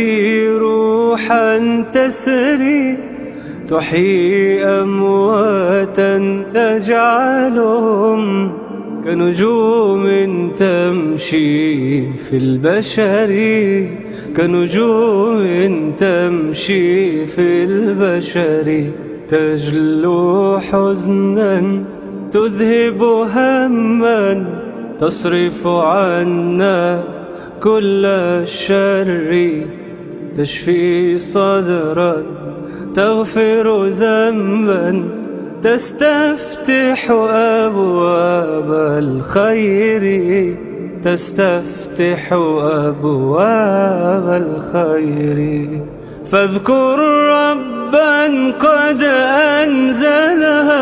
به روحا تسري تحيي أمواتا تجعلهم كنجوم تمشي في البشر كنجوم تمشي في البشر تجلو حزنا تذهب هما تصرف عنا كل الشر تشفي صدرا تغفر ذنبا تستفتح أبواب الخير تستفتح أبواب الخير فاذكر ربا قد أنزلها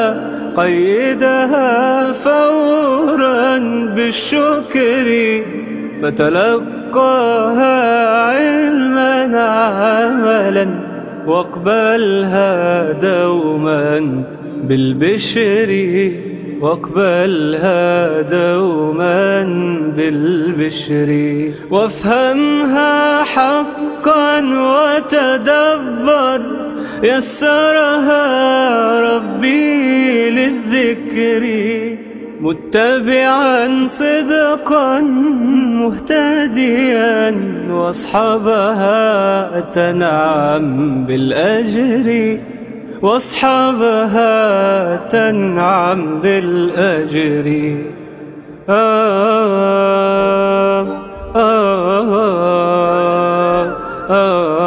قيدها فورا بالشكر فتلقاها علما عملا واقبلها دوما بالبشر واقبلها دوما بالبشر وافهمها حقا وتدبر يسرها ربي للذكر متبعا صدقا مهتديا واصحابها تنعم بالأجر واصحابها تنعم بالأجر آه آه آه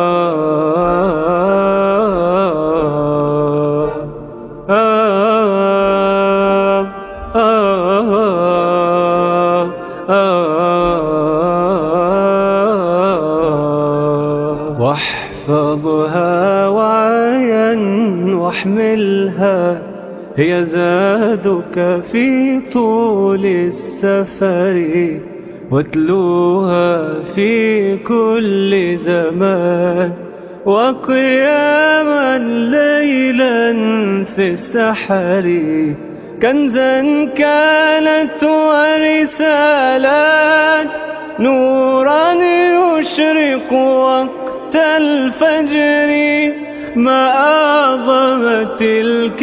واحفظها وعيا واحملها هي زادك في طول السفر واتلوها في كل زمان وقياما ليلا في السحر كنزا كانت ورسالات نورا يشرق وقت الفجر ما أعظم تلك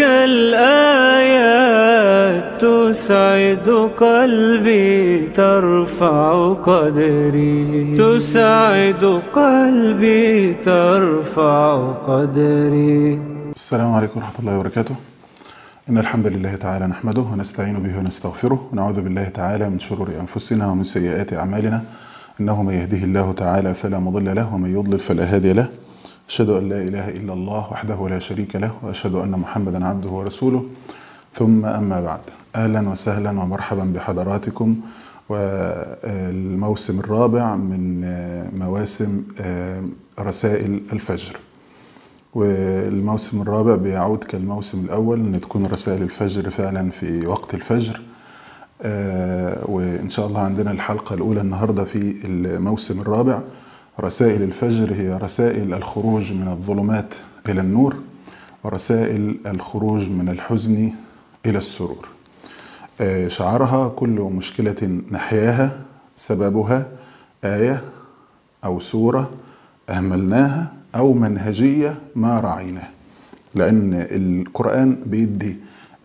الآيات تسعد قلبي ترفع قدري تسعد قلبي ترفع قدري السلام عليكم ورحمة الله وبركاته إن الحمد لله تعالى نحمده ونستعين به ونستغفره ونعوذ بالله تعالى من شرور أنفسنا ومن سيئات أعمالنا إنه من يهده الله تعالى فلا مضل له ومن يضلل فلا هادي له أشهد أن لا إله إلا الله وحده لا شريك له وأشهد أن محمدا عبده ورسوله ثم أما بعد أهلا وسهلا ومرحبا بحضراتكم والموسم الرابع من مواسم رسائل الفجر والموسم الرابع بيعود كالموسم الأول أن تكون رسائل الفجر فعلا في وقت الفجر وإن شاء الله عندنا الحلقة الأولى النهاردة في الموسم الرابع رسائل الفجر هي رسائل الخروج من الظلمات إلى النور ورسائل الخروج من الحزن إلى السرور شعارها كل مشكلة نحياها سببها آية أو سورة أهملناها أو منهجية ما رعيناها لأن القرآن بيدي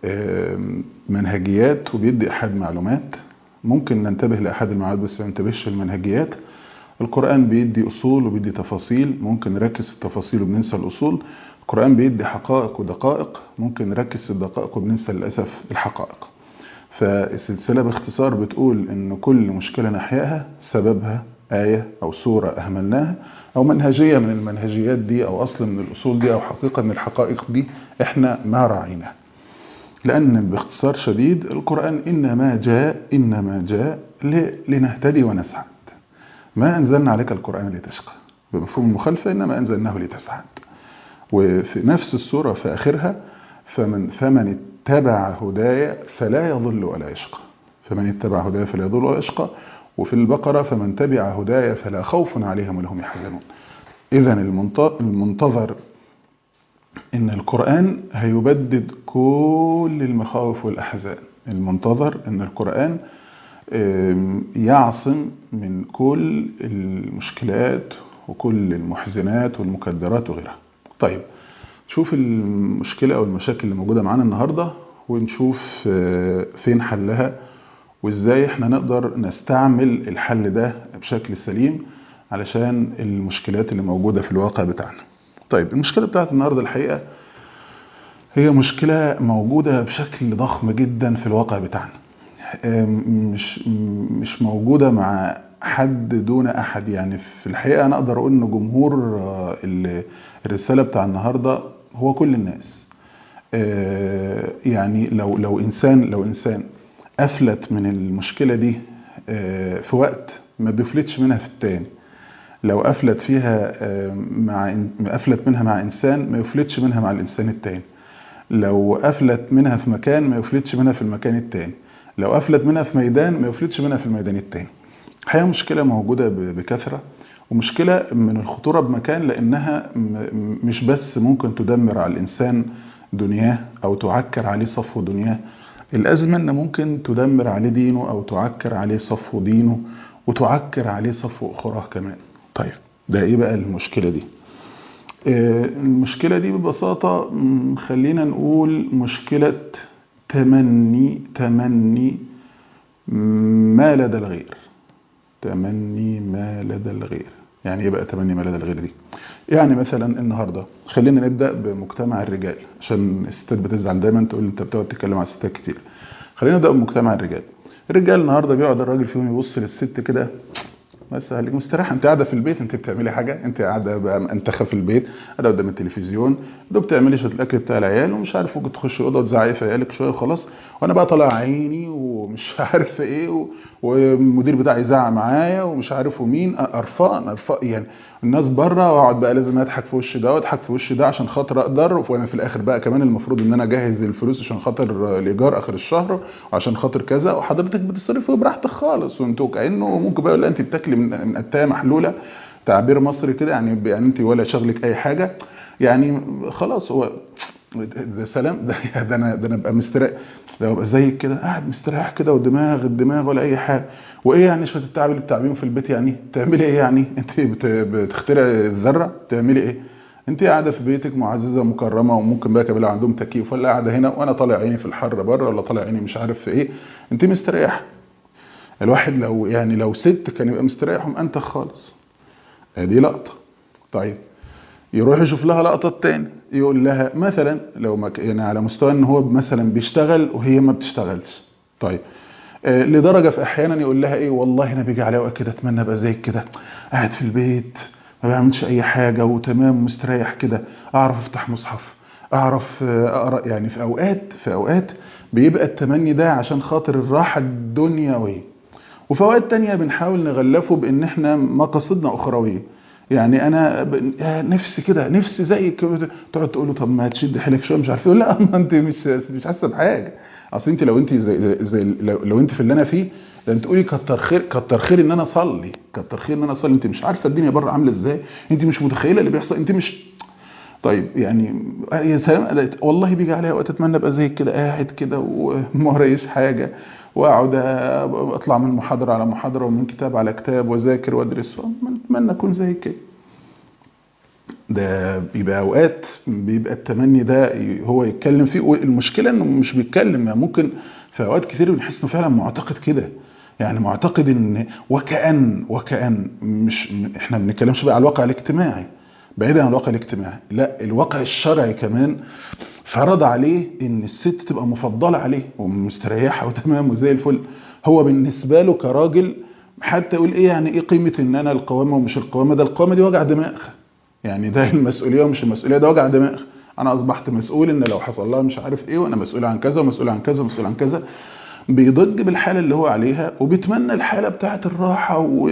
منهجيات وبيدي أحد معلومات ممكن ننتبه لأحد المعلومات بس ما ننتبهش المنهجيات القرآن بيدي أصول وبيدي تفاصيل ممكن نركز في التفاصيل وبننسى الأصول القرآن بيدي حقائق ودقائق ممكن نركز في الدقائق وبننسى للأسف الحقائق فالسلسلة باختصار بتقول إن كل مشكلة نحياها سببها آية أو سورة أهملناها أو منهجية من المنهجيات دي أو أصل من الأصول دي أو حقيقة من الحقائق دي إحنا ما راعيناها لأن باختصار شديد القرآن إنما جاء إنما جاء لنهتدي ونسعد ما أنزلنا عليك القرآن لتشقى بمفهوم المخالفة إنما أنزلناه لتسعد وفي نفس السورة في آخرها فمن, فمن اتبع هدايا فلا يضل ولا يشقى فمن اتبع هدايا فلا يضل ولا يشقى وفي البقرة فمن تبع هدايا فلا خوف عليهم ولا هم يحزنون إذا المنتظر إن القرآن هيبدد كل المخاوف والأحزان المنتظر إن القرآن يعصم من كل المشكلات وكل المحزنات والمكدرات وغيرها طيب نشوف المشكلة أو المشاكل اللي موجودة معانا النهاردة ونشوف فين حلها وإزاي احنا نقدر نستعمل الحل ده بشكل سليم علشان المشكلات اللي موجودة في الواقع بتاعنا طيب المشكلة بتاعت النهاردة الحقيقة هي مشكلة موجودة بشكل ضخم جدا في الواقع بتاعنا مش مش موجودة مع حد دون أحد يعني في الحقيقة أنا أقدر أقول إن جمهور الرسالة بتاع النهاردة هو كل الناس يعني لو لو إنسان لو إنسان أفلت من المشكلة دي في وقت ما بيفلتش منها في التاني لو أفلت فيها مع أفلت منها مع إنسان ما يفلتش منها مع الإنسان التاني لو أفلت منها في مكان ما يفلتش منها في المكان التاني لو أفلت منها في ميدان ما يفلتش منها في الميدان التاني الحقيقة مشكلة موجودة بكثرة ومشكلة من الخطورة بمكان لأنها مش بس ممكن تدمر على الإنسان دنياه أو تعكر عليه صفو دنياه الأزمة أن ممكن تدمر عليه دينه أو تعكر عليه صفو دينه وتعكر عليه صفو أخراه كمان طيب ده إيه بقى المشكلة دي المشكلة دي ببساطة خلينا نقول مشكلة تمني تمني ما لدى الغير تمني ما لدى الغير يعني ايه بقى تمني ما لدى الغير دي يعني مثلا النهارده خلينا نبدا بمجتمع الرجال عشان الستات بتزعل دايما تقول انت بتقعد تتكلم على الستات كتير خلينا نبدا بمجتمع الرجال الرجال النهارده بيقعد الراجل فيهم يبص للست كده بس خليك مستريح انت قاعده في البيت انت بتعملي حاجه انت قاعده بقى منتخه في البيت قاعده قدام التلفزيون دوب بتعملي شويه الاكل بتاع العيال ومش عارف ممكن تخشي اوضه وتزعقي في عيالك شويه وخلاص وانا بقى طالع عيني ومش عارف ايه و... والمدير بتاعي يزعق معايا ومش عارف ومين قرفان قرفان يعني الناس بره واقعد بقى لازم اضحك في وش ده واضحك في وش ده عشان خاطر اقدر وانا في الاخر بقى كمان المفروض ان انا اجهز الفلوس عشان خاطر الايجار اخر الشهر وعشان خاطر كذا وحضرتك بتصرفي براحتك خالص وانتوا كانه ممكن بقى لا انت بتاكلي من قتايه محلوله تعبير مصري كده يعني يعني انت ولا شغلك اي حاجه يعني خلاص هو ده سلام ده ده انا ده انا ابقى مستريح ده ابقى زيك كده قاعد مستريح كده ودماغ الدماغ ولا اي حاجه وايه يعني شويه التعب اللي بتعمليهم في البيت يعني تعملي ايه يعني انت بتخترعي الذره تعملي ايه انت قاعده في بيتك معززه مكرمه وممكن بقى كمان عندهم تكييف ولا قاعده هنا وانا طالع عيني في الحر بره ولا طالع عيني مش عارف في ايه انت مستريح الواحد لو يعني لو ست كان يبقى مستريح ومأنتخ خالص دي لقطه طيب يروح يشوف لها لقطه تاني يقول لها مثلا لو ما يعني على مستوى ان هو مثلا بيشتغل وهي ما بتشتغلش طيب آه لدرجه في احيانا يقول لها ايه والله انا بيجي عليا وقت كده اتمنى ابقى زيك كده قاعد في البيت ما بعملش اي حاجه وتمام مستريح كده اعرف افتح مصحف اعرف اقرا يعني في اوقات في اوقات بيبقى التمني ده عشان خاطر الراحه الدنيويه وفي اوقات تانية بنحاول نغلفه بان احنا مقاصدنا اخرويه يعني انا نفسي كده نفسي زيك تقعد تقول له طب ما تشد حيلك شويه مش عارف ايه لا ما انت مش مش حاسه بحاجه اصل انت لو انت زي, زي لو, لو انت في اللي انا فيه ده انت تقولي كتر خير كتر خير ان انا اصلي كتر خير ان انا اصلي انت مش عارفه الدنيا بره عامله ازاي انت مش متخيله اللي بيحصل انت مش طيب يعني يا سلام والله بيجي عليا وقت اتمنى ابقى زيك كده قاعد كده وما ورايش حاجه واقعد اطلع من محاضره على محاضره ومن كتاب على كتاب واذاكر وادرس اتمنى اكون زي كده ده بيبقى اوقات بيبقى التمني ده هو يتكلم فيه والمشكله انه مش بيتكلم يعني ممكن في اوقات كتير بنحس انه فعلا معتقد كده يعني معتقد ان وكأن وكأن مش احنا ما بنتكلمش بقى على الواقع الاجتماعي بعيدا عن الواقع الاجتماعي لا الواقع الشرعي كمان فرض عليه ان الست تبقى مفضله عليه ومستريحه وتمام وزي الفل هو بالنسبه له كراجل حتى يقول ايه يعني ايه قيمه ان انا القوامه ومش القوامه ده القوامه دي وجع دماغ يعني ده المسؤوليه ومش المسؤوليه ده وجع دماغ انا اصبحت مسؤول ان لو حصل لها مش عارف ايه وانا مسؤول عن كذا ومسؤول عن كذا ومسؤول عن كذا بيضج بالحاله اللي هو عليها وبيتمنى الحاله بتاعه الراحه و...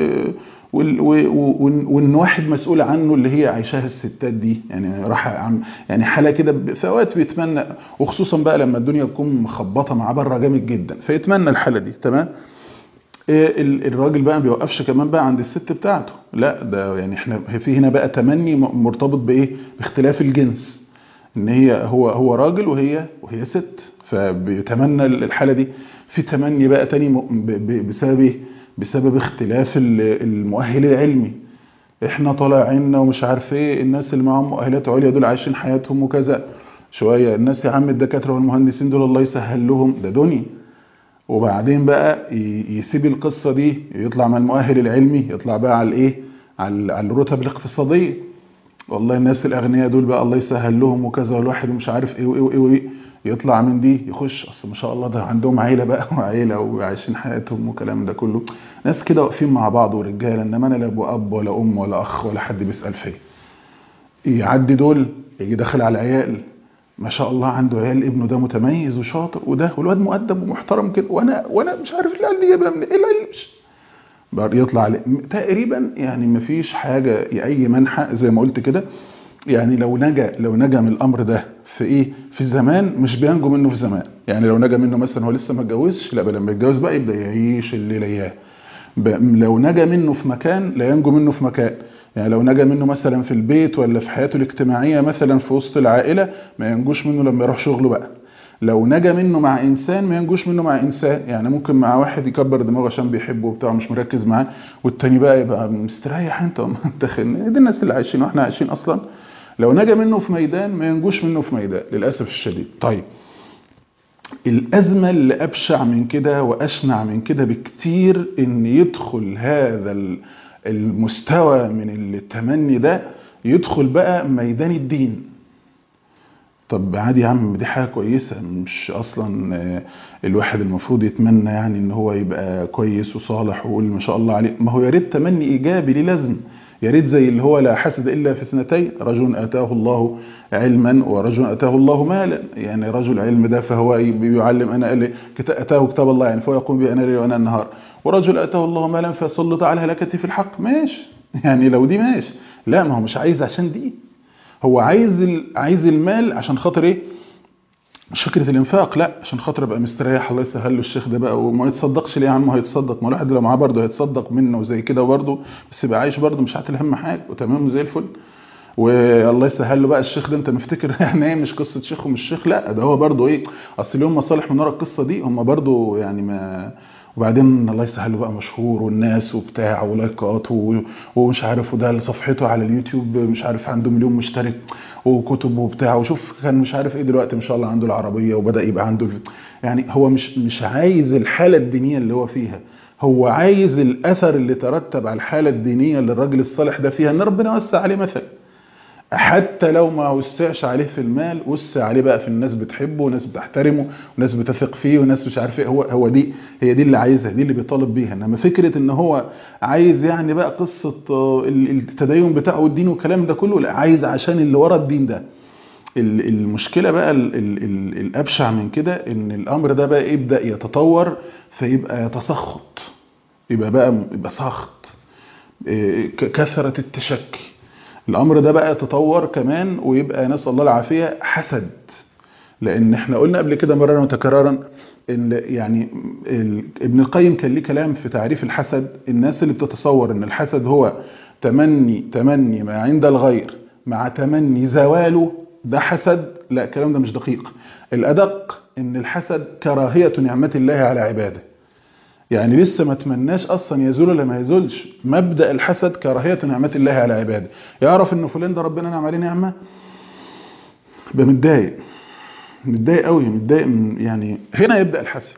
وان واحد مسؤول عنه اللي هي عايشاها الستات دي يعني راح عم يعني حاله كده في اوقات بيتمنى وخصوصا بقى لما الدنيا تكون مخبطه معاه بره جامد جدا فيتمنى الحاله دي تمام الراجل بقى ما بيوقفش كمان بقى عند الست بتاعته لا ده يعني احنا في هنا بقى تمني مرتبط بايه باختلاف الجنس ان هي هو هو راجل وهي وهي ست فبيتمنى الحاله دي في تمني بقى تاني بسبب ايه بسبب اختلاف المؤهل العلمي احنا طالع عنا ومش عارف ايه الناس اللي معاهم مؤهلات عليا دول عايشين حياتهم وكذا شويه الناس يا عم الدكاتره والمهندسين دول الله يسهل لهم ده دنيا وبعدين بقى يسيب القصه دي يطلع مع المؤهل العلمي يطلع بقى على الايه على الرتب الاقتصاديه والله الناس الاغنياء دول بقى الله يسهل لهم وكذا والواحد ومش عارف ايه وايه وايه, وإيه يطلع من دي يخش اصل ما شاء الله ده عندهم عيله بقى وعيله وعايشين حياتهم والكلام ده كله ناس كده واقفين مع بعض ورجاله انما انا لا ابو اب ولا ام ولا اخ ولا حد بيسال فيا يعدي دول يجي داخل على العيال ما شاء الله عنده عيال ابنه ده متميز وشاطر وده والواد مؤدب ومحترم كده وانا وانا مش عارف العيال دي جايبها من ايه العيال يطلع عليه تقريبا يعني ما فيش حاجه اي منحى زي ما قلت كده يعني لو نجا لو نجا من الامر ده في ايه في زمان مش بينجو منه في زمان يعني لو نجا منه مثلا هو لسه ما اتجوزش لا لما يتجوز بقى يبدا يعيش الليله اياه لو نجا منه في مكان لا ينجو منه في مكان يعني لو نجا منه مثلا في البيت ولا في حياته الاجتماعيه مثلا في وسط العائله ما ينجوش منه لما يروح شغله بقى لو نجا منه مع انسان ما ينجوش منه مع انسان يعني ممكن مع واحد يكبر دماغه عشان بيحبه وبتاع مش مركز معاه والتاني بقى يبقى مستريح انت انت دي الناس اللي عايشين واحنا عايشين اصلا لو نجا منه في ميدان ما ينجوش منه في ميدان للاسف الشديد طيب الازمه اللي ابشع من كده واشنع من كده بكتير ان يدخل هذا المستوى من التمني ده يدخل بقى ميدان الدين طب عادي يا عم دي حاجه كويسه مش اصلا الواحد المفروض يتمنى يعني ان هو يبقى كويس وصالح ويقول ما شاء الله عليه ما هو يا ريت تمني ايجابي ليه لازم يا ريت زي اللي هو لا حسد الا في اثنتين رجل اتاه الله علما ورجل اتاه الله مالا يعني رجل علم ده فهو بيعلم انا اتاه كتاب الله يعني فهو يقوم به انا ليل وانا النهار ورجل اتاه الله مالا فسلط على هلكته في الحق ماشي يعني لو دي ماشي لا ما هو مش عايز عشان دي هو عايز عايز المال عشان خاطر ايه مش فكره الانفاق لا عشان خاطر ابقى مستريح الله يسهل له الشيخ ده بقى وما يتصدقش ليه يا عم هيتصدق ما الواحد لو معاه برضه هيتصدق منه وزي كده برضه بس يبقى عايش برضه مش عاتل هم حاجه وتمام زي الفل والله يسهل له بقى الشيخ ده انت مفتكر يعني ايه مش قصه شيخ ومش شيخ لا ده هو برضه ايه اصل لهم مصالح من ورا القصه دي هم برضه يعني ما وبعدين الله يسهل له بقى مشهور والناس وبتاع ولايكات ومش عارف وده صفحته على اليوتيوب مش عارف عنده مليون مشترك وكتب وبتاع وشوف كان مش عارف ايه دلوقتي ما شاء الله عنده العربيه وبدا يبقى عنده يعني هو مش مش عايز الحاله الدينيه اللي هو فيها هو عايز الاثر اللي ترتب على الحاله الدينيه اللي الراجل الصالح ده فيها ان ربنا وسع عليه مثلا حتى لو ما وسعش عليه في المال وسع عليه بقى في الناس بتحبه وناس بتحترمه وناس بتثق فيه وناس مش عارف ايه هو هو دي هي دي اللي عايزها دي اللي بيطالب بيها انما فكره ان هو عايز يعني بقى قصه التدين بتاعه والدين والكلام ده كله لا عايز عشان اللي ورا الدين ده المشكله بقى الابشع من كده ان الامر ده بقى يبدا يتطور فيبقى يتسخط يبقى بقى يبقى سخط كثره التشكي الامر ده بقى يتطور كمان ويبقى نسال الله العافيه حسد لان احنا قلنا قبل كده مرارا وتكرارا ان يعني ابن القيم كان ليه كلام في تعريف الحسد الناس اللي بتتصور ان الحسد هو تمني تمني ما عند الغير مع تمني زواله ده حسد لا الكلام ده مش دقيق الادق ان الحسد كراهيه نعمه الله على عباده يعني لسه ما تمناش اصلا يزول ولا ما يزولش مبدا الحسد كراهيه نعمه الله على عباده يعرف ان فلان ده ربنا نعم عليه نعمه يبقى متضايق متضايق قوي متضايق من يعني هنا يبدا الحسد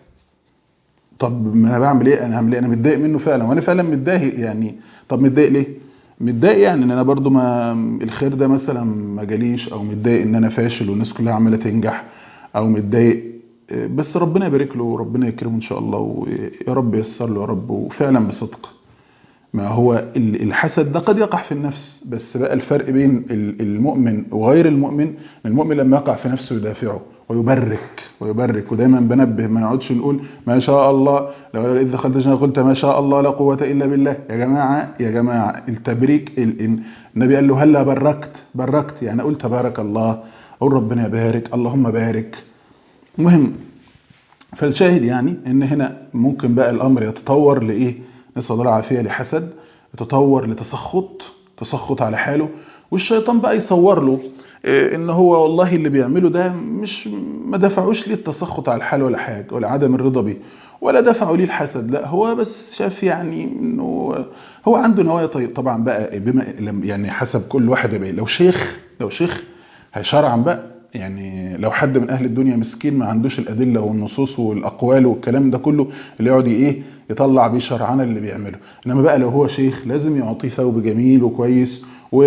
طب ما انا بعمل ايه انا هعمل ايه انا متضايق منه فعلا وانا فعلا متضايق يعني طب متضايق ليه متضايق يعني ان انا برضو ما الخير ده مثلا ما جاليش او متضايق ان انا فاشل والناس كلها عماله تنجح او متضايق بس ربنا يبارك له وربنا يكرمه ان شاء الله ويا رب ييسر له يا رب وفعلا بصدق ما هو الحسد ده قد يقع في النفس بس بقى الفرق بين المؤمن وغير المؤمن المؤمن لما يقع في نفسه يدافعه ويبرك ويبرك ودايما بنبه ما نقعدش نقول ما شاء الله لو اذ دخلت الجنه قلت ما شاء الله لا قوه الا بالله يا جماعه يا جماعه التبريك النبي قال له هلا بركت بركت يعني قلت تبارك الله قول ربنا يبارك اللهم بارك مهم فالشاهد يعني ان هنا ممكن بقى الامر يتطور لايه نسال الله العافيه لحسد يتطور لتسخط تسخط على حاله والشيطان بقى يصور له إيه، ان هو والله اللي بيعمله ده مش ما دفعوش ليه التسخط على الحال ولا حاجه ولا عدم الرضا بيه ولا دفعوا ليه الحسد لا هو بس شاف يعني انه هو عنده نوايا طيب طبعا بقى بما لم- يعني حسب كل واحد يبقى لو شيخ لو شيخ هيشرعا بقى يعني لو حد من اهل الدنيا مسكين ما عندوش الادله والنصوص والاقوال والكلام ده كله اللي يقعد ايه يطلع بيه شرعنا اللي بيعمله انما بقى لو هو شيخ لازم يعطيه ثوب جميل وكويس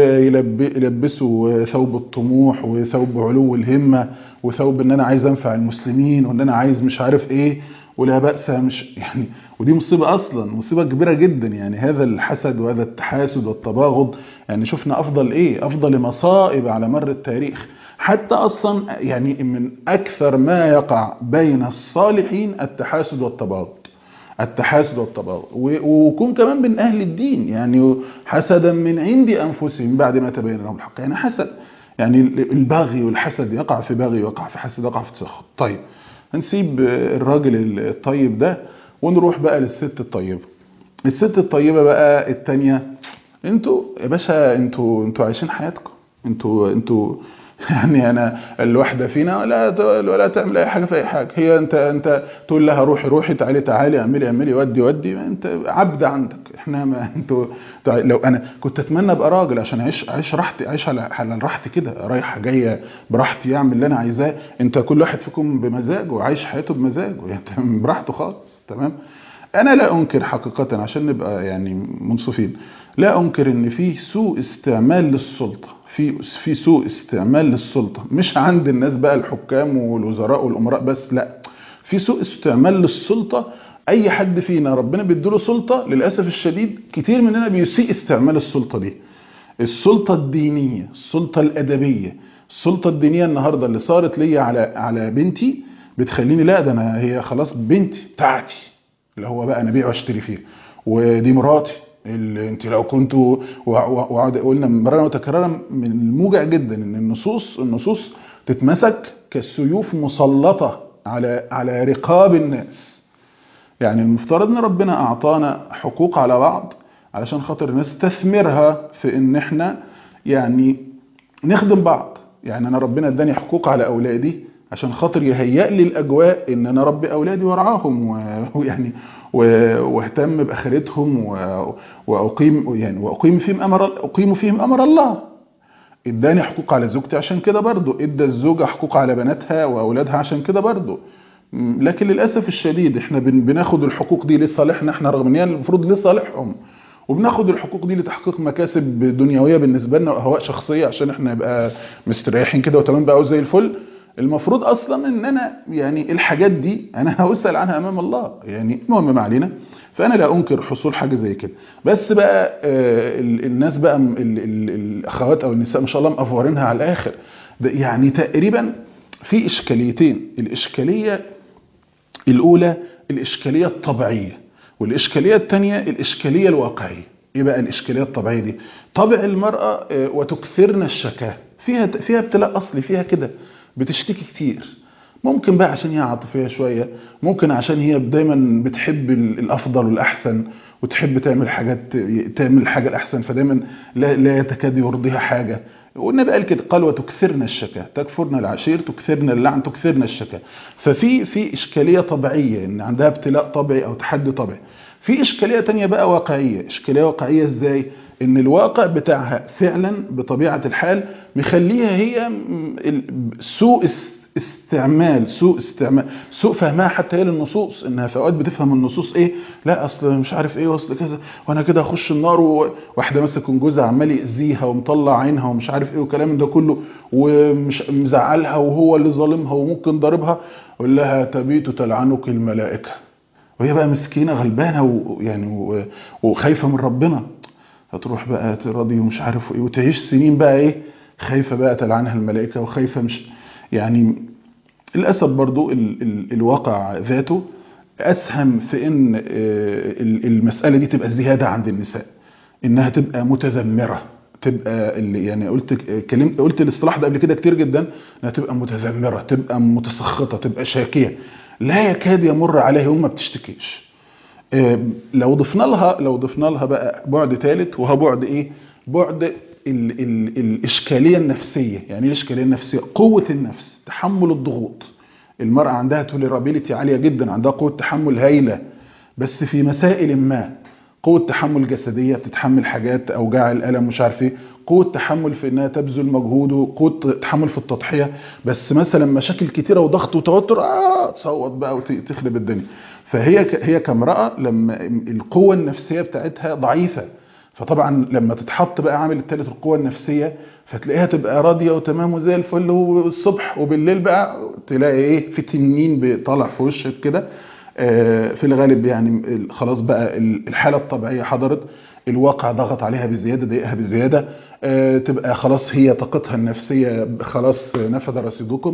ويلبسه ثوب الطموح وثوب علو الهمه وثوب ان انا عايز انفع المسلمين وان انا عايز مش عارف ايه ولا بأس مش يعني ودي مصيبة أصلا مصيبة كبيرة جدا يعني هذا الحسد وهذا التحاسد والتباغض يعني شفنا أفضل إيه أفضل مصائب على مر التاريخ حتى أصلا يعني من أكثر ما يقع بين الصالحين التحاسد والتباغض التحاسد والتباغض و- وكون كمان من أهل الدين يعني حسدا من عند أنفسهم بعد ما تبين لهم الحق يعني حسد يعني الباغي والحسد يقع في باغي ويقع في حسد يقع في تسخط طيب هنسيب الراجل الطيب ده ونروح بقى للست الطيبة الست الطيبة بقى التانية انتوا يا باشا انتوا انتوا عايشين حياتكم انتوا انتوا يعني انا الواحده فينا ولا ت- ولا تعمل اي حاجه في اي حاجه هي انت انت تقول لها روحي روحي تعالي تعالي اعملي اعملي ودي ودي ما انت عبد عندك احنا ما انتوا تع- لو انا كنت اتمنى ابقى راجل عشان اعيش اعيش راحتي اعيش على على راحتي كده رايحه جايه براحتي اعمل اللي انا عايزاه انت كل واحد فيكم بمزاجه وعايش حياته بمزاجه يعني براحته خالص تمام انا لا انكر حقيقه عشان نبقى يعني منصفين لا انكر ان في سوء استعمال للسلطه في في سوء استعمال للسلطه مش عند الناس بقى الحكام والوزراء والامراء بس لا في سوء استعمال للسلطه اي حد فينا ربنا بيديله سلطه للاسف الشديد كتير مننا بيسيء استعمال السلطه دي السلطه الدينيه السلطه الادبيه السلطه الدينيه النهارده اللي صارت ليا على على بنتي بتخليني لا ده انا هي خلاص بنتي بتاعتي اللي هو بقى انا ابيع واشتري فيها ودي مراتي اللي انت لو كنتوا وع- وع- وقعد قلنا مرارا وتكرارا من الموجع جدا ان النصوص النصوص تتمسك كالسيوف مسلطه على على رقاب الناس يعني المفترض ان ربنا اعطانا حقوق على بعض علشان خاطر نستثمرها في ان احنا يعني نخدم بعض يعني انا ربنا اداني حقوق على اولادي عشان خاطر يهيئ لي الاجواء ان انا اربي اولادي وارعاهم و- ويعني و- واهتم باخرتهم و- واقيم يعني واقيم فيهم امر اقيم فيهم امر الله اداني حقوق على زوجتي عشان كده برضو ادى الزوجة حقوق على بناتها واولادها عشان كده برضو م، لكن للاسف الشديد احنا بن- بناخد الحقوق دي لصالحنا احنا رغم ان هي المفروض لصالحهم وبناخد الحقوق دي لتحقيق مكاسب دنيويه بالنسبه لنا واهواء شخصيه عشان احنا نبقى مستريحين كده وتمام بقى وزي الفل المفروض اصلا ان انا يعني الحاجات دي انا هسال عنها امام الله يعني المهم ما علينا فانا لا انكر حصول حاجه زي كده بس بقى آه، ال- الناس بقى م- ال- ال- الاخوات او النساء ما شاء الله مقفورينها على الاخر ده يعني تقريبا في اشكاليتين الاشكاليه الاولى الاشكاليه الطبيعيه والاشكاليه الثانيه الاشكاليه الواقعيه ايه بقى الاشكاليه الطبيعيه دي طبع المراه آه، وتكثرن الشكاه فيها فيها ابتلاء اصلي فيها كده بتشتكي كتير ممكن بقى عشان هي عاطفيه شويه ممكن عشان هي دايما بتحب ال- الافضل والاحسن وتحب تعمل حاجات تعمل الحاجه الاحسن فدايما لا, لا يتكاد يرضيها حاجه والنبي قال كده قال وتكثرن الشكا تكفرن العشير تكثرن اللعن تكثرن الشكا ففي في اشكاليه طبيعيه ان عندها ابتلاء طبيعي او تحدي طبيعي في اشكاليه تانية بقى واقعيه اشكاليه واقعيه ازاي ان الواقع بتاعها فعلا بطبيعه الحال مخليها هي م- ال- سوء است- استعمال سوء استعمال سوء فهمها حتى هي للنصوص انها في اوقات بتفهم النصوص ايه لا اصل مش عارف ايه واصل كذا وانا كده اخش النار وواحده مثلا يكون جوزها عمال ياذيها ومطلع عينها ومش عارف ايه والكلام من ده كله ومش مزعلها وهو اللي ظالمها وممكن ضاربها يقول لها تبيت تلعنك الملائكه وهي بقى مسكينه غلبانه ويعني و- وخايفه من ربنا هتروح بقى تراضي ومش عارف ايه وتعيش سنين بقى ايه خايفه بقى تلعنها الملائكه وخايفه مش يعني للاسف برضو ال ال الواقع ذاته اسهم في ان آه، ال- المساله دي تبقى زياده عند النساء انها تبقى متذمره تبقى اللي يعني قلت كلمت قلت الاصطلاح ده قبل كده كتير جدا انها تبقى متذمره تبقى متسخطه تبقى شاكيه لا يكاد يمر عليها يوم ما بتشتكيش آه، لو ضفنا لها لو ضفنا لها بقى بعد ثالث وهو بعد ايه بعد ال ال الاشكاليه النفسيه يعني ايه الاشكاليه النفسيه قوه النفس تحمل الضغوط المراه عندها توليرابيلتي عاليه جدا عندها قوه تحمل هايله بس في مسائل ما قوه تحمل جسديه بتتحمل حاجات اوجاع الالم مش عارف ايه قوه تحمل في انها تبذل مجهود وقوه تحمل في التضحيه بس مثلا مشاكل كتيره وضغط وتوتر اه تصوت بقى وتخرب الدنيا فهي ك- هي كامراه لما القوه النفسيه بتاعتها ضعيفه فطبعا لما تتحط بقى عامل الثالث القوه النفسيه فتلاقيها تبقى راضيه وتمام وزي الفل والصبح وبالليل بقى تلاقي ايه في تنين بيطلع في وشك كده آه، في الغالب يعني ال- خلاص بقى ال- الحاله الطبيعيه حضرت الواقع ضغط عليها بزياده ضايقها بزياده آه، تبقى خلاص هي طاقتها النفسيه خلاص نفذ رصيدكم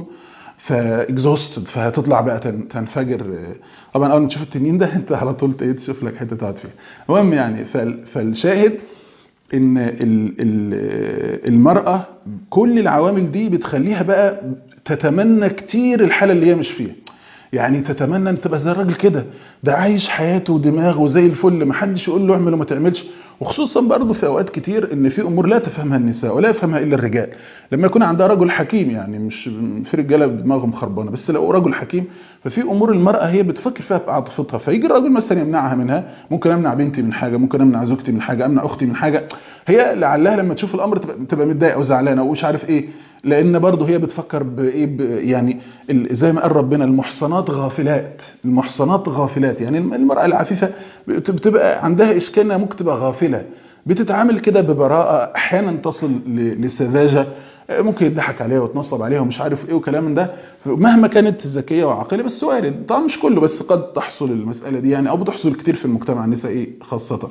فاكزوستد فهتطلع بقى تن- تنفجر آه، طبعا اول ما تشوف التنين ده انت على طول ايه تشوف لك حته تقعد فيها المهم يعني فال- فالشاهد ان ال- ال- المراه كل العوامل دي بتخليها بقى تتمنى كتير الحاله اللي هي مش فيها يعني تتمنى ان تبقى زي الراجل كده ده عايش حياته ودماغه زي الفل ما حدش يقول له اعمل وما تعملش وخصوصا برضه في اوقات كتير ان في امور لا تفهمها النساء ولا يفهمها الا الرجال لما يكون عندها رجل حكيم يعني مش في رجاله دماغهم خربانه بس لو رجل حكيم ففي امور المراه هي بتفكر فيها بعاطفتها فيجي الراجل مثلا يمنعها منها ممكن امنع بنتي من حاجه ممكن امنع زوجتي من حاجه امنع اختي من حاجه هي لعلها لما تشوف الامر تبقى, تبقى متضايقه وزعلانه ومش عارف ايه لان برضه هي بتفكر بايه ب- يعني ال- زي ما قال ربنا المحصنات غافلات المحصنات غافلات يعني الم- المراه العفيفه بت- بتبقى عندها اشكال انها ممكن تبقى غافله بتتعامل كده ببراءه احيانا تصل ل- لسذاجه ممكن يضحك عليها وتنصب عليها ومش عارف ايه وكلام من ده مهما كانت ذكيه وعاقله بس وارد طبعا مش كله بس قد تحصل المساله دي يعني او بتحصل كتير في المجتمع النسائي خاصه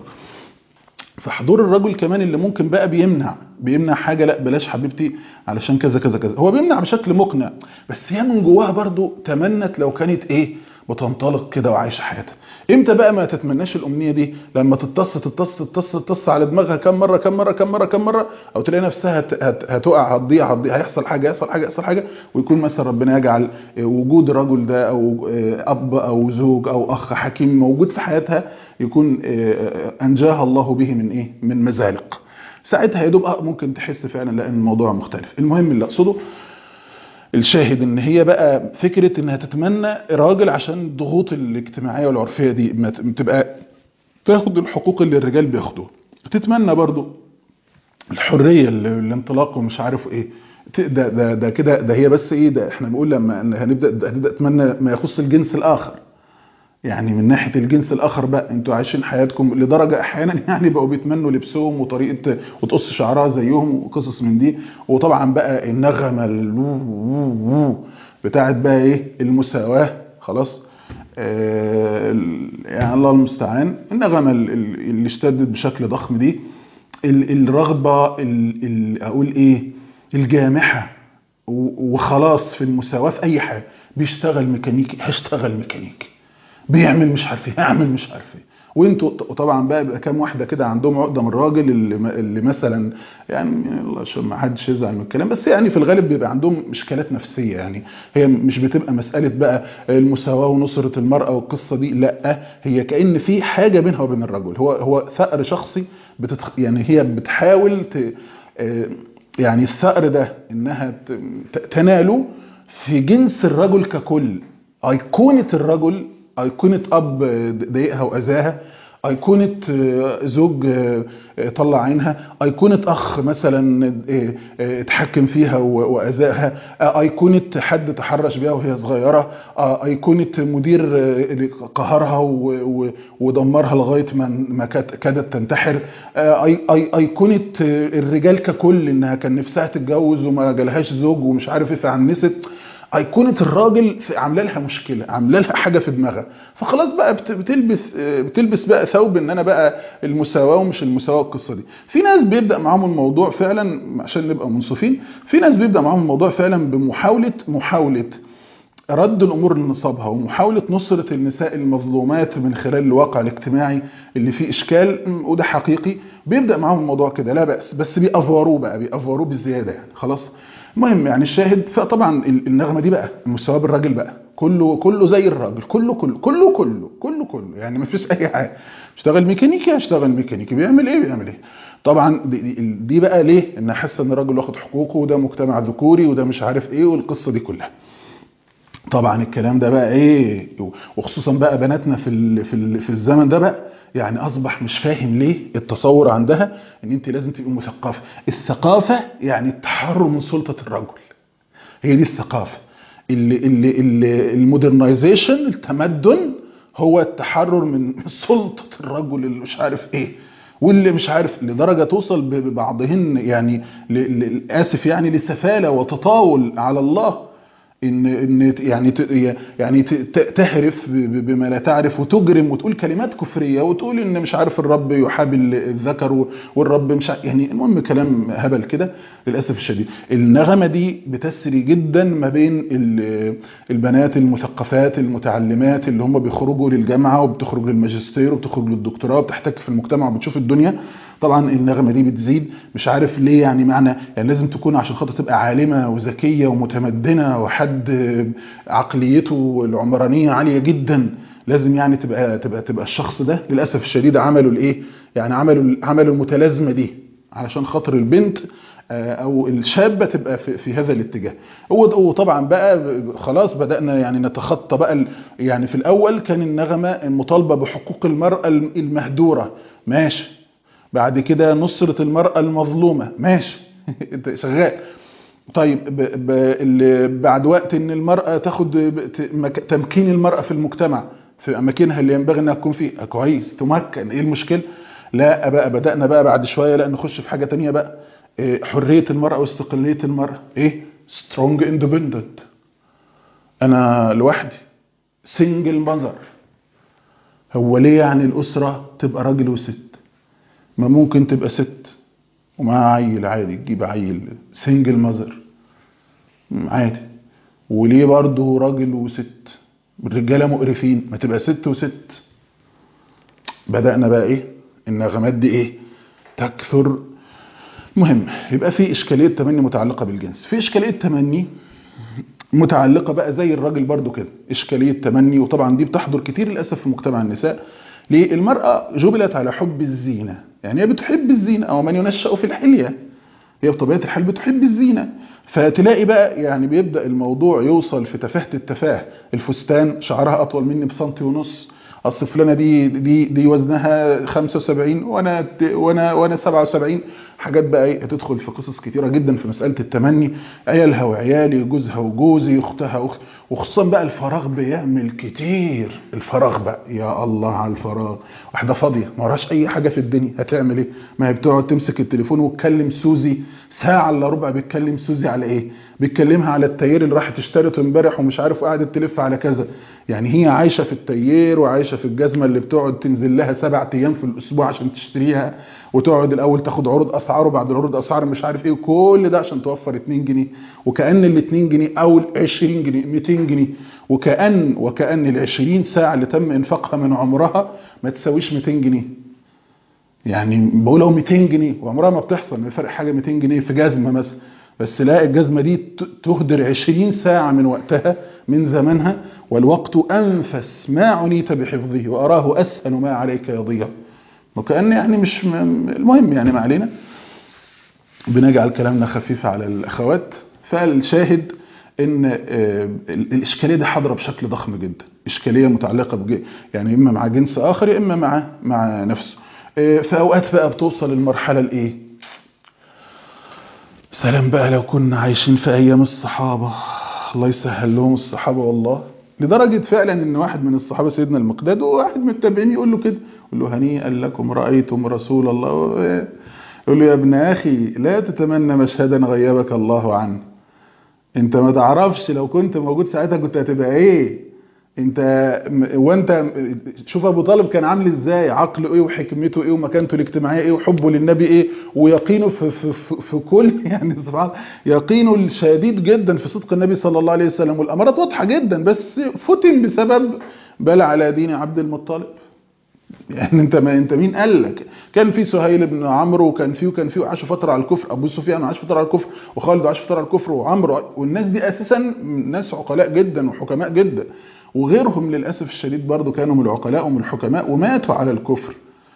فحضور الرجل كمان اللي ممكن بقى بيمنع بيمنع حاجه لا بلاش حبيبتي علشان كذا كذا كذا هو بيمنع بشكل مقنع بس هي من جواها برضو تمنت لو كانت ايه بتنطلق كده وعايشه حياتها امتى بقى ما تتمناش الامنيه دي لما تتص تتص تتص تتص على دماغها كم مره كم مره كم مره كم مره او تلاقي نفسها هت هت هتقع هتضيع هتضيع هيحصل حاجه يحصل حاجه يحصل حاجه ويكون مثلا ربنا يجعل وجود الرجل ده او اب او زوج او اخ حكيم موجود في حياتها يكون انجاها الله به من ايه من مزالق ساعتها يا دوب اه ممكن تحس فعلا لا ان الموضوع مختلف المهم اللي اقصده الشاهد ان هي بقى فكره انها تتمنى راجل عشان الضغوط الاجتماعيه والعرفيه دي ما تبقى تاخد الحقوق اللي الرجال بياخدوها تتمنى برضو الحريه الانطلاق ومش عارف ايه ده ده ده كده ده هي بس ايه ده احنا بنقول لما هنبدا هنبدا نتمنى ما يخص الجنس الاخر يعني من ناحيه الجنس الاخر بقى انتوا عايشين حياتكم لدرجه احيانا يعني بقوا بيتمنوا لبسهم وطريقه وتقص شعرها زيهم وقصص من دي وطبعا بقى النغمه بتاعت بقى ايه المساواه خلاص آه يعني الله المستعان النغمه اللي اشتدت بشكل ضخم دي الرغبه ال اقول ايه الجامحه وخلاص في المساواه في اي حاجه بيشتغل ميكانيكي هشتغل ميكانيكي بيعمل مش عارف ايه هعمل مش عارف ايه وانتوا طبعا بقى بيبقى كام واحده كده عندهم عقده من الراجل اللي, اللي مثلا يعني الله عشان ما حدش يزعل من الكلام بس يعني في الغالب بيبقى عندهم مشكلات نفسيه يعني هي مش بتبقى مساله بقى المساواه ونصره المراه والقصه دي لا هي كان في حاجه بينها وبين الرجل هو هو ثأر شخصي بتتخ يعني هي بتحاول ت يعني الثأر ده انها تناله في جنس الرجل ككل ايقونه الرجل ايقونه اب ضايقها واذاها ايقونه زوج طلع عينها ايقونه اخ مثلا اتحكم فيها واذاها ايقونه حد تحرش بيها وهي صغيره ايقونه مدير قهرها ودمرها لغايه ما كادت تنتحر ايقونه الرجال ككل انها كان نفسها تتجوز وما جالهاش زوج ومش عارف ايه فعنست ايقونه الراجل عامله لها مشكله عامله لها حاجه في دماغها فخلاص بقى بتلبس بتلبس بقى ثوب ان انا بقى المساواه ومش المساواه القصه دي في ناس بيبدا معاهم الموضوع فعلا عشان نبقى منصفين في ناس بيبدا معاهم الموضوع فعلا بمحاوله محاوله رد الامور لنصابها ومحاوله نصره النساء المظلومات من خلال الواقع الاجتماعي اللي فيه اشكال وده حقيقي بيبدا معاهم الموضوع كده لا باس بس بيأفوروه بقى بيأفوروه بزياده يعني خلاص المهم يعني الشاهد فطبعا النغمه دي بقى المساواه بالراجل بقى كله كله زي الراجل كله كله كله كله كله كله يعني ما فيش اي حاجه اشتغل ميكانيكي هشتغل ميكانيكي بيعمل ايه بيعمل ايه طبعا دي, دي, دي بقى ليه ان حاسه ان الراجل واخد حقوقه وده مجتمع ذكوري وده مش عارف ايه والقصه دي كلها طبعا الكلام ده بقى ايه وخصوصا بقى بناتنا في ال في ال في الزمن ده بقى يعني اصبح مش فاهم ليه التصور عندها ان انت لازم تبقي مثقفه الثقافه يعني التحرر من سلطه الرجل هي دي الثقافه اللي اللي اللي المودرنايزيشن التمدن هو التحرر من سلطه الرجل اللي مش عارف ايه واللي مش عارف لدرجه توصل ببعضهن يعني اسف يعني لسفاله وتطاول على الله ان ان يعني يعني تهرف بما لا تعرف وتجرم وتقول كلمات كفريه وتقول ان مش عارف الرب يحاب الذكر والرب مش يعني المهم كلام هبل كده للاسف الشديد النغمه دي بتسري جدا ما بين البنات المثقفات المتعلمات اللي هم بيخرجوا للجامعه وبتخرج للماجستير وبتخرج للدكتوراه وبتحتك في المجتمع وبتشوف الدنيا طبعا النغمه دي بتزيد مش عارف ليه يعني معنى يعني لازم تكون عشان خاطر تبقى عالمه وذكيه ومتمدنه وحد عقليته العمرانيه عاليه جدا لازم يعني تبقى تبقى تبقى الشخص ده للاسف الشديد عملوا الايه يعني عملوا عملوا المتلازمه دي علشان خاطر البنت او الشابه تبقى في, في هذا الاتجاه وطبعا بقى خلاص بدانا يعني نتخطى بقى يعني في الاول كان النغمه المطالبه بحقوق المراه المهدوره ماشي بعد كده نصرة المرأة المظلومة ماشي شغال طيب ب ب بعد وقت ان المرأة تاخد تمكين المرأة في المجتمع في اماكنها اللي ينبغي انها تكون فيها كويس تمكن ايه المشكلة لا بقى بدأنا بقى بعد شوية لا نخش في حاجة تانية بقى إيه حرية المرأة واستقلالية المرأة ايه سترونج اندبندنت انا لوحدي سنجل ماذر هو ليه يعني الاسرة تبقى راجل وست ما ممكن تبقى ست ومعاها عيل عادي تجيب عيل سنجل ماذر عادي وليه برضه راجل وست الرجاله مقرفين ما تبقى ست وست بدأنا بقى ايه النغمات دي ايه تكثر المهم يبقى في اشكاليه تمني متعلقه بالجنس في اشكاليه تمني متعلقه بقى زي الراجل برضو كده اشكاليه تمني وطبعا دي بتحضر كتير للاسف في مجتمع النساء ليه المراه جبلت على حب الزينه يعني هي بتحب الزينه او من ينشأ في الحليه هي بطبيعه الحال بتحب الزينه فتلاقي بقى يعني بيبدا الموضوع يوصل في تفاهه التفاه الفستان شعرها اطول مني بسنتي ونص اصل فلانه دي دي دي وزنها 75 وانا وانا وانا 77 حاجات بقى ايه هتدخل في قصص كتيره جدا في مساله التمني عيالها وعيالي جوزها وجوزي اختها واخت وخصوصا بقى الفراغ بيعمل كتير الفراغ بقى يا الله على الفراغ واحده فاضيه ما وراش اي حاجه في الدنيا هتعمل ايه ما هي بتقعد تمسك التليفون وتكلم سوزي ساعه الا ربع بتكلم سوزي على ايه بتكلمها على التيير اللي راحت اشترته امبارح ومش عارف وقعدت تلف على كذا يعني هي عايشه في التيير وعايشه في الجزمه اللي بتقعد تنزل لها سبع ايام في الاسبوع عشان تشتريها وتقعد الاول تاخد عروض اسعار وبعد العروض اسعار مش عارف ايه وكل ده عشان توفر 2 جنيه وكان ال 2 جنيه او ال 20 جنيه 200 جنيه وكان وكان ال 20 ساعه اللي تم انفاقها من عمرها ما تساويش 200 جنيه يعني بقول لو 200 جنيه وعمرها ما بتحصل ما فرق حاجه 200 جنيه في جزمه مثلا بس لا الجزمه دي تهدر 20 ساعه من وقتها من زمنها والوقت انفس ما عنيت بحفظه واراه اسهل ما عليك يضيع وكأن يعني مش المهم يعني ما علينا بنجعل كلامنا خفيف على الأخوات فالشاهد ان الاشكاليه دي حاضره بشكل ضخم جدا اشكاليه متعلقه بج... يعني اما مع جنس اخر يا اما مع مع نفسه في اوقات بقى بتوصل المرحله الايه سلام بقى لو كنا عايشين في ايام الصحابه الله يسهل لهم الصحابه والله لدرجه فعلا ان واحد من الصحابه سيدنا المقداد وواحد من التابعين يقول له كده يقول له هنيئا لكم رايتم رسول الله يقول له يا ابن اخي لا تتمنى مشهدا غيبك الله عنه انت ما تعرفش لو كنت موجود ساعتها كنت هتبقى ايه انت وانت شوف ابو طالب كان عامل ازاي عقله ايه وحكمته ايه ومكانته الاجتماعيه ايه وحبه للنبي ايه ويقينه في, في, في, في كل يعني سبحان يقينه الشديد جدا في صدق النبي صلى الله عليه وسلم والامارات واضحه جدا بس فتن بسبب بل على دين عبد المطلب يعني انت ما انت مين قال لك كان في سهيل بن عمرو وكان في وكان في وعاشوا فتره على الكفر ابو سفيان عاش فتره على الكفر وخالد عاش فتره على الكفر وعمرو والناس دي اساسا ناس عقلاء جدا وحكماء جدا وغيرهم للاسف الشديد برضو كانوا من العقلاء ومن الحكماء وماتوا على الكفر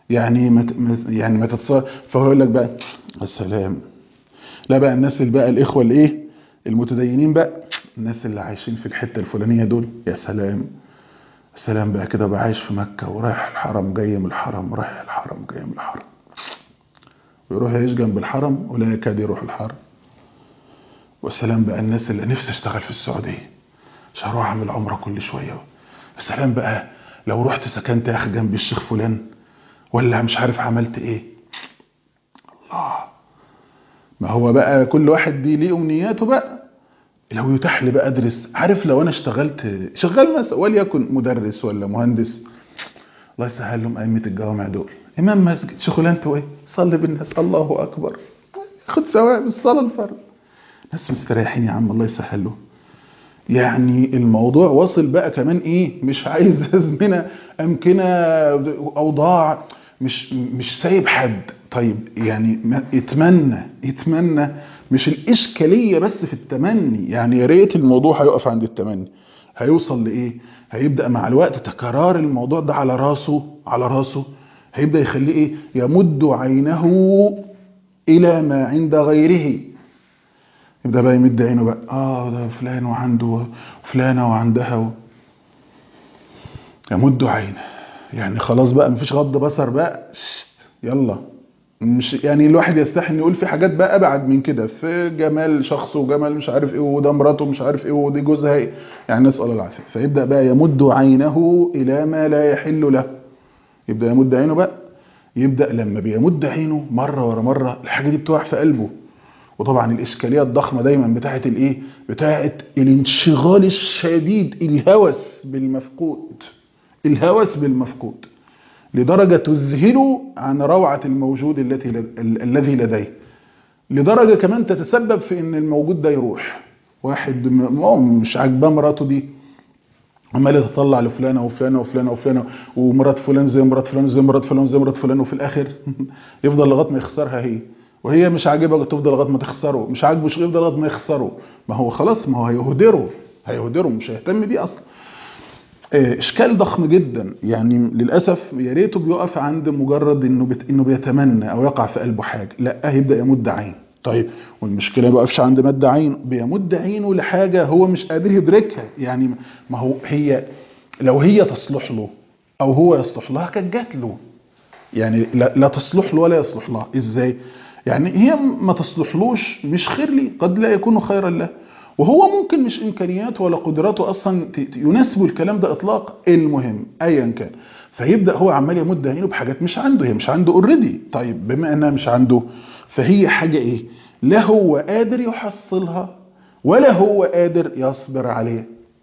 يعني ما ت- ما- يعني ما تتصور فهو يقول لك بقى السلام لا بقى الناس اللي بقى الاخوه الايه المتدينين بقى الناس اللي عايشين في الحته الفلانيه دول يا سلام سلام بقى كده بقى عايش في مكه ورايح الحرم جاي من الحرم رايح الحرم جاي من الحرم ويروح يعيش جنب الحرم ولا يكاد يروح الحرم والسلام بقى الناس اللي نفسي اشتغل في السعوديه مش هروح اعمل عمره كل شويه السلام بقى لو رحت سكنت يا اخي جنب الشيخ فلان ولا مش عارف عملت ايه الله ما هو بقى كل واحد دي ليه امنياته بقى لو يتاح لي بقى ادرس عارف لو انا اشتغلت شغال مثلا وليكن مدرس ولا مهندس الله يسهل لهم ائمه الجوامع دول امام مسجد شغلانته ايه صلي بالناس الله اكبر خد ثواب الصلاه الفرد ناس مستريحين يا عم الله يسهل لهم يعني الموضوع وصل بقى كمان ايه مش عايز ازمنه امكنه اوضاع مش مش سايب حد طيب يعني ما يتمنى يتمنى مش الاشكاليه بس في التمني يعني يا ريت الموضوع هيقف عند التمني هيوصل لايه هيبدا مع الوقت تكرار الموضوع ده على راسه على راسه هيبدا يخليه ايه يمد عينه الى ما عند غيره يبدا بقى يمد عينه بقى اه ده فلان وعنده فلانه وعندها و... يمد عينه يعني خلاص بقى مفيش غض بصر بقى شت، يلا مش يعني الواحد يستحي انه يقول في حاجات بقى ابعد من كده في جمال شخصه وجمال مش عارف ايه وده مراته مش عارف ايه ودي جوزها ايه يعني نسال الله العافيه فيبدا بقى يمد عينه الى ما لا يحل له يبدا يمد عينه بقى يبدا لما بيمد عينه مره ورا مره الحاجه دي بتقع في قلبه وطبعا الاشكاليه الضخمه دايما بتاعه الايه بتاعه الانشغال الشديد الهوس بالمفقود الهوس بالمفقود لدرجه تذهله عن روعه الموجود التي لد- ال- الذي لديه لدرجه كمان تتسبب في ان الموجود ده يروح واحد م- م- مش عاجباه مراته دي عمال تطلع لفلانه وفلانه وفلانه وفلانه ومرات فلان زي مرات فلان زي مرات فلان زي مرات فلان وفي الاخر يفضل لغايه ما يخسرها هي وهي مش عاجبها تفضل لغايه ما تخسره مش عاجبه مش يفضل لغايه ما يخسره ما هو خلاص ما هو هيهدره هيهدره مش هيهتم بيه اصلا آه، اشكال ضخم جدا يعني للاسف يا ريته بيقف عند مجرد انه بت... انه بيتمنى او يقع في قلبه حاجه لا هيبدا يمد عين طيب والمشكله ما بيقفش عند مد عين بيمد عينه لحاجه هو مش قادر يدركها يعني ما هو هي لو هي تصلح له او هو يصلح لها كانت جات له يعني لا, لا تصلح له ولا يصلح لها ازاي يعني هي ما تصلحلوش مش خير لي قد لا يكون خيرا له وهو ممكن مش امكانياته ولا قدراته اصلا ت- ت- يناسبه الكلام ده اطلاق المهم ايا كان فيبدا هو عمال يمد عينه بحاجات مش عنده هي مش عنده اوريدي طيب بما انها مش عنده فهي حاجه ايه لا هو قادر يحصلها ولا هو قادر يصبر عليها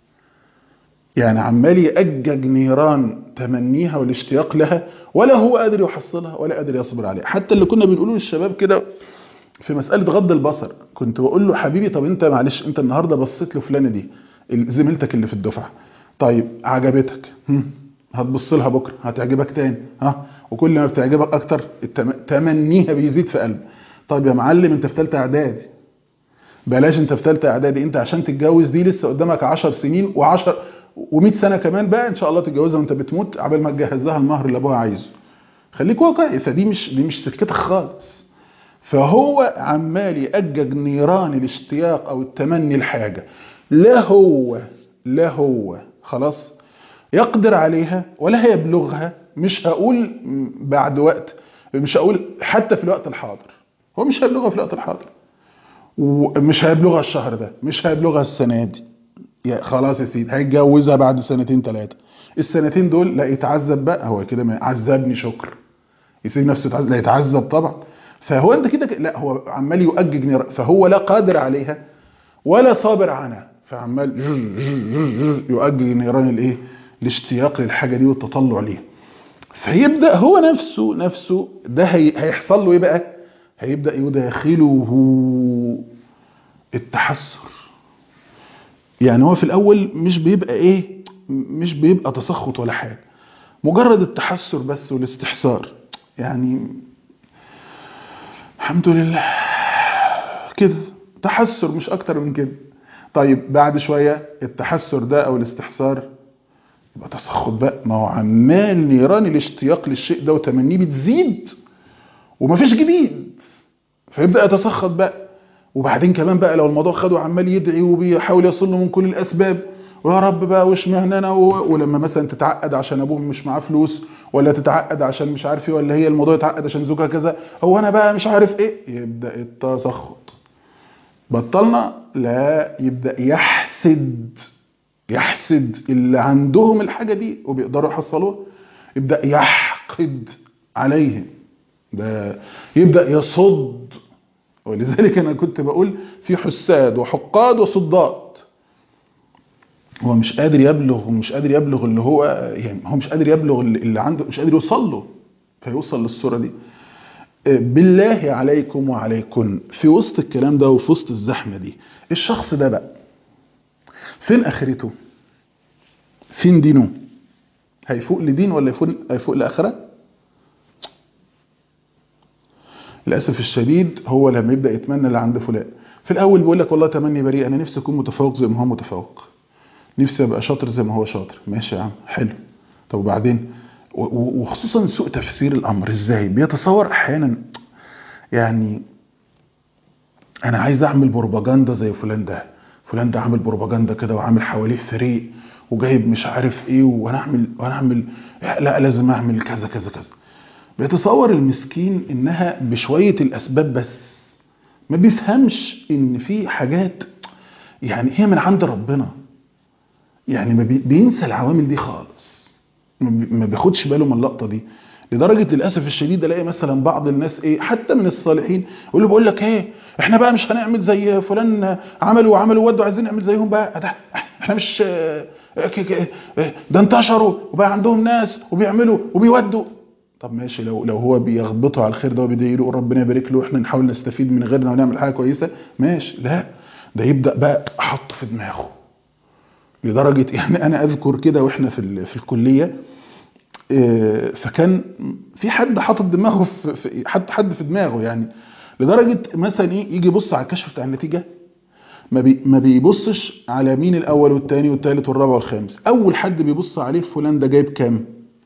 يعني عمال يأجج نيران تمنيها والاشتياق لها ولا هو قادر يحصلها ولا قادر يصبر عليها حتى اللي كنا بنقوله للشباب كده في مسألة غض البصر كنت بقول له حبيبي طب انت معلش انت النهاردة بصيت لفلانة دي زميلتك اللي في الدفعة طيب عجبتك هم، هتبص لها بكرة هتعجبك تاني ها وكل ما بتعجبك اكتر التم- تمنيها بيزيد في قلبك طيب يا معلم انت في ثالثه اعدادي بلاش انت في ثالثه اعدادي انت عشان تتجوز دي لسه قدامك 10 سنين و10 و100 سنه كمان بقى ان شاء الله تتجوزها وانت بتموت عبال ما تجهز لها المهر اللي ابوها عايزه خليك واقعي فدي مش دي مش سكتك خالص فهو عمال يأجج نيران الاشتياق او التمني لحاجه لا هو لا هو خلاص يقدر عليها ولا هيبلغها مش هقول بعد وقت مش هقول حتى في الوقت الحاضر هو مش هيبلغها في الوقت الحاضر ومش هيبلغها الشهر ده مش هيبلغها السنه دي يا خلاص يا سيدي هيتجوزها بعد سنتين ثلاثه السنتين دول لا يتعذب بقى هو كده ما عذبني شكر يسيب نفسه يتعذب لا يتعذب طبعا فهو انت كده لا هو عمال يؤجج نير فهو لا قادر عليها ولا صابر عنها فعمال يؤجج نيران الايه الاشتياق للحاجه دي والتطلع ليها فيبدا هو نفسه نفسه ده هي هيحصل له ايه بقى هيبدا يداخله التحسر يعني هو في الاول مش بيبقى ايه مش بيبقى تسخط ولا حاجه مجرد التحسر بس والاستحسار يعني الحمد لله كده تحسر مش اكتر من كده طيب بعد شويه التحسر ده او الاستحسار يبقى تسخط بقى ما هو عمال نيران الاشتياق للشيء ده وتمنيه بتزيد ومفيش جديد فيبدا يتسخط بقى وبعدين كمان بقى لو الموضوع خده عمال يدعي وبيحاول يصل له من كل الاسباب ويا رب بقى واشمعنى انا و... ولما مثلا تتعقد عشان ابوه مش معاه فلوس ولا تتعقد عشان مش عارف ايه ولا هي الموضوع يتعقد عشان زوجها كذا هو انا بقى مش عارف ايه يبدا التسخط بطلنا لا يبدا يحسد يحسد اللي عندهم الحاجه دي وبيقدروا يحصلوها يبدا يحقد عليهم ده يبدا يصد ولذلك انا كنت بقول في حساد وحقاد وصداد هو مش قادر يبلغ ومش قادر يبلغ اللي هو يعني هو مش قادر يبلغ اللي عنده مش قادر يوصل له فيوصل للصوره دي بالله عليكم وعليكن في وسط الكلام ده وفي وسط الزحمه دي الشخص ده بقى فين اخرته فين دينه هيفوق لدين ولا يفوق هيفوق لاخره للاسف الشديد هو لما يبدا يتمنى اللي عند فلان في الاول بيقول لك والله تمني بريء انا نفسي اكون متفوق زي ما هو متفوق نفسي ابقى شاطر زي ما هو شاطر ماشي يا عم حلو طب وبعدين وخصوصا سوء تفسير الامر ازاي بيتصور احيانا يعني انا عايز اعمل بروباجندا زي فلان ده فلان ده عامل بروباجندا كده وعامل حواليه فريق وجايب مش عارف ايه وانا اعمل وانا اعمل لا لازم اعمل كذا كذا كذا بيتصور المسكين انها بشويه الاسباب بس ما بيفهمش ان في حاجات يعني هي من عند ربنا يعني ما بينسى العوامل دي خالص ما بياخدش باله من اللقطه دي لدرجه للاسف الشديد الاقي مثلا بعض الناس ايه حتى من الصالحين يقول له بقول لك ايه احنا بقى مش هنعمل زي فلان عملوا وعملوا ودوا عايزين نعمل زيهم بقى ده احنا مش ده انتشروا وبقى عندهم ناس وبيعملوا وبيودوا طب ماشي لو لو هو بيغبطوا على الخير ده وبيدعي له ربنا يبارك له واحنا نحاول نستفيد من غيرنا ونعمل حاجه كويسه ماشي لا ده يبدا بقى احطه في دماغه لدرجه يعني انا اذكر كده واحنا في في الكليه فكان في حد حاطط دماغه في حد حد في دماغه يعني لدرجه مثلا ايه يجي يبص على الكشف بتاع النتيجه ما بي ما بيبصش على مين الاول والثاني والثالث والرابع والخامس اول حد بيبص عليه فلان ده جايب كام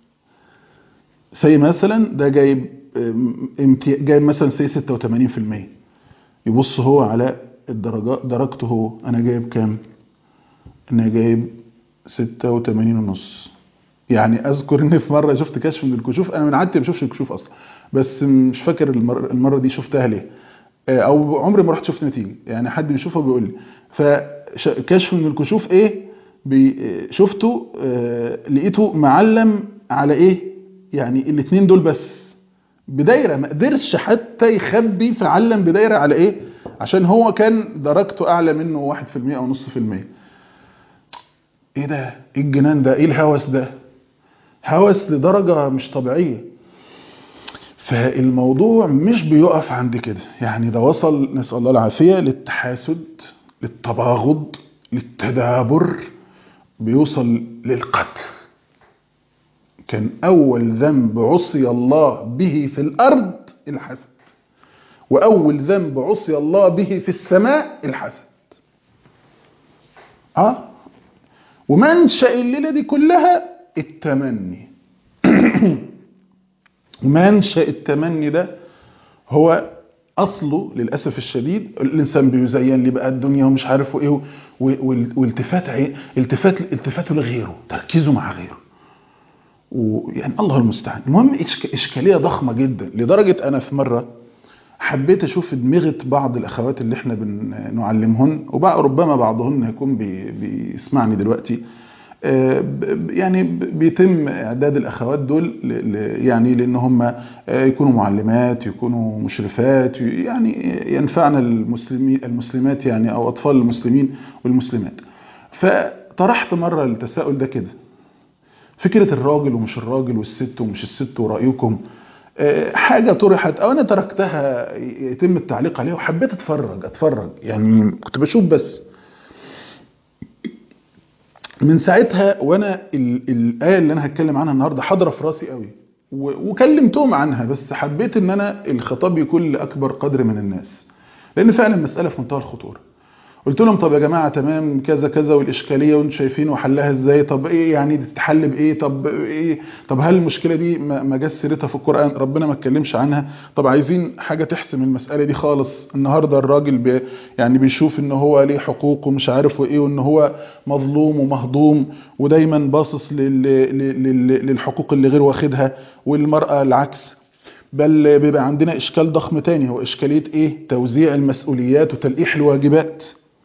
زي مثلا ده جايب امتي... جايب مثلا سي 86% يبص هو على الدرجات درجته هو انا جايب كام انا جايب 86 ونص يعني اذكر ان في مره شفت كشف من الكشوف انا من عادتي ما بشوفش الكشوف اصلا بس مش فاكر المره, المرة دي شفتها ليه او عمري ما رحت شفت نتيجه يعني حد بيشوفها بيقول لي فكشف من الكشوف ايه شفته لقيته معلم على ايه يعني الاثنين دول بس بدايره ما قدرش حتى يخبي فعلم بدايره على ايه عشان هو كان درجته اعلى منه 1% او نص في المية ايه ده ايه الجنان ده ايه الهوس ده هوس لدرجه مش طبيعيه فالموضوع مش بيقف عند كده يعني ده وصل نسال الله العافيه للتحاسد للتباغض للتدابر بيوصل للقتل كان أول ذنب عصي الله به في الأرض الحسد وأول ذنب عصي الله به في السماء الحسد آه ومنشأ الليلة دي كلها التمني منشأ التمني ده هو أصله للأسف الشديد الإنسان بيزين لي بقى الدنيا ومش عارف إيه والتفات التفات التفاته لغيره تركيزه مع غيره ويعني الله المستعان المهم اشكاليه ضخمه جدا لدرجه انا في مره حبيت اشوف ادمغه بعض الاخوات اللي احنا بنعلمهن وبقى ربما بعضهن هيكون بي بيسمعني دلوقتي يعني بيتم اعداد الاخوات دول يعني لان هم يكونوا معلمات يكونوا مشرفات يعني ينفعنا المسلمين المسلمات يعني او اطفال المسلمين والمسلمات فطرحت مره التساؤل ده كده فكرة الراجل ومش الراجل والست ومش الست ورأيكم حاجة طرحت أو أنا تركتها يتم التعليق عليها وحبيت أتفرج أتفرج يعني كنت بشوف بس من ساعتها وأنا الآية اللي أنا هتكلم عنها النهاردة حاضرة في راسي قوي وكلمتهم عنها بس حبيت إن أنا الخطاب يكون لأكبر قدر من الناس لأن فعلا مسألة في منتهى الخطورة قلت لهم طب يا جماعه تمام كذا كذا والاشكاليه وانتم شايفين وحلها ازاي طب ايه يعني تتحل بايه طب ايه طب هل المشكله دي ما ما جاش سيرتها في القران ربنا ما اتكلمش عنها طب عايزين حاجه تحسم المساله دي خالص النهارده الراجل بي يعني بيشوف ان هو ليه حقوق ومش عارف وايه وان هو مظلوم ومهضوم ودايما باصص لل- لل- لل- للحقوق اللي غير واخدها والمراه العكس بل بيبقى عندنا اشكال ضخم تاني هو اشكاليه ايه توزيع المسؤوليات وتلقيح الواجبات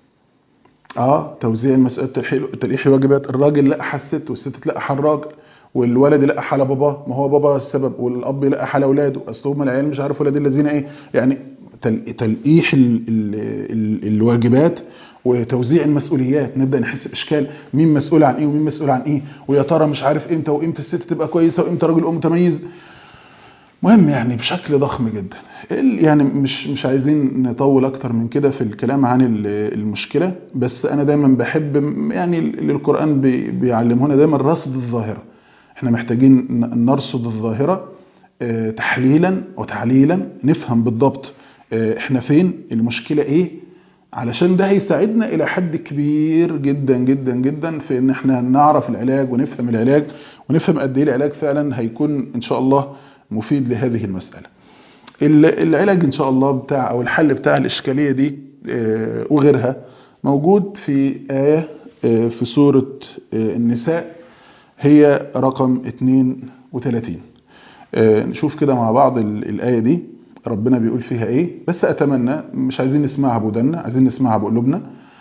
اه توزيع المسؤوليات تلقيح تلقيح الواجبات الراجل لقى الست والست تلقى الراجل والولد يلقى على باباه ما هو بابا السبب والاب يلقى على اولاده اصل هم العيال مش عارف ولاد الذين ايه يعني تل- تلقيح ال ال ال الواجبات وتوزيع المسؤوليات نبدا نحس باشكال مين مسؤول عن ايه ومين مسؤول عن ايه ويا ترى مش عارف امتى وامتى الست تبقى كويسه وامتى الراجل يبقى متميز مهم يعني بشكل ضخم جدا ال- يعني مش مش عايزين نطول اكتر من كده في الكلام عن ال- المشكله بس انا دايما بحب م- يعني اللي القران بي- بيعلمهنا دايما رصد الظاهره احنا محتاجين ن- نرصد الظاهره آه، تحليلا وتعليلا نفهم بالضبط آه، احنا فين المشكله ايه علشان ده هيساعدنا الى حد كبير جدا جدا جدا في ان احنا نعرف العلاج ونفهم العلاج ونفهم قد ايه العلاج فعلا هيكون ان شاء الله مفيد لهذه المساله ال- العلاج ان شاء الله بتاع او الحل بتاع الاشكاليه دي آه، وغيرها موجود في ايه آه، في سوره آه، النساء هي رقم 32 آه، نشوف كده مع بعض ال- الآية دي ربنا بيقول فيها ايه بس اتمنى مش عايزين نسمعها بودنا عايزين نسمعها بقلوبنا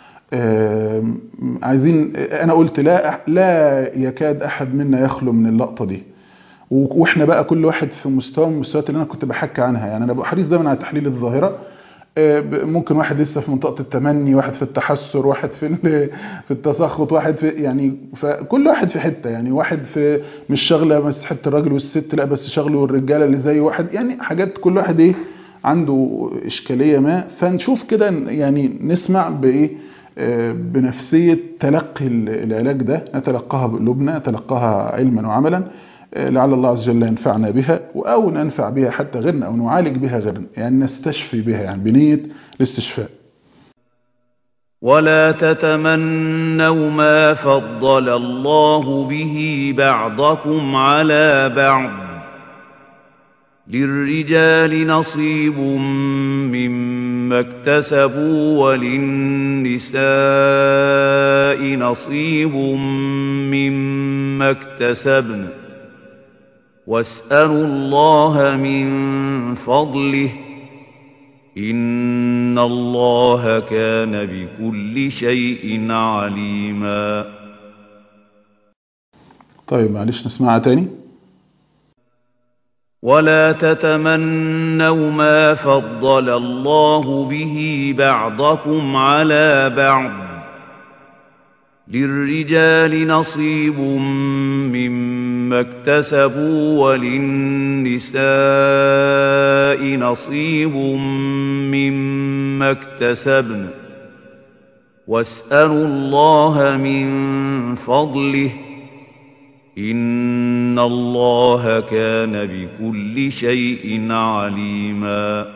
آم، عايزين انا قلت لا لا يكاد احد منا يخلو من اللقطة دي و- واحنا بقى كل واحد في مستوى من المستويات اللي انا كنت بحكي عنها يعني انا ببقى حريص دايما على تحليل الظاهره آه، ب- ممكن واحد لسه في منطقه التمني واحد في التحسر واحد في ال- في التسخط واحد في يعني فكل واحد في حته يعني واحد في مش شغله بس حته الراجل والست لا بس شغله والرجاله اللي زي واحد يعني حاجات كل واحد ايه عنده اشكاليه ما فنشوف كده يعني نسمع بايه آه، بنفسيه تلقي ال- العلاج ده نتلقاها بقلوبنا نتلقاها علما وعملا آه، لعل الله عز وجل ينفعنا بها او ننفع بها حتى غيرنا او نعالج بها غيرنا يعني نستشفي بها يعني بنيه الاستشفاء ولا تتمنوا ما فضل الله به بعضكم على بعض للرجال نصيب مما اكتسبوا وللنساء نصيب مما اكتسبن واسألوا الله من فضله إن الله كان بكل شيء عليما طيب معلش نسمعها تاني ولا تتمنوا ما فضل الله به بعضكم على بعض للرجال نصيب مما اكتسبوا وللنساء نصيب مما اكتسبن واسألوا الله من فضله إن الله كان بكل شيء عليما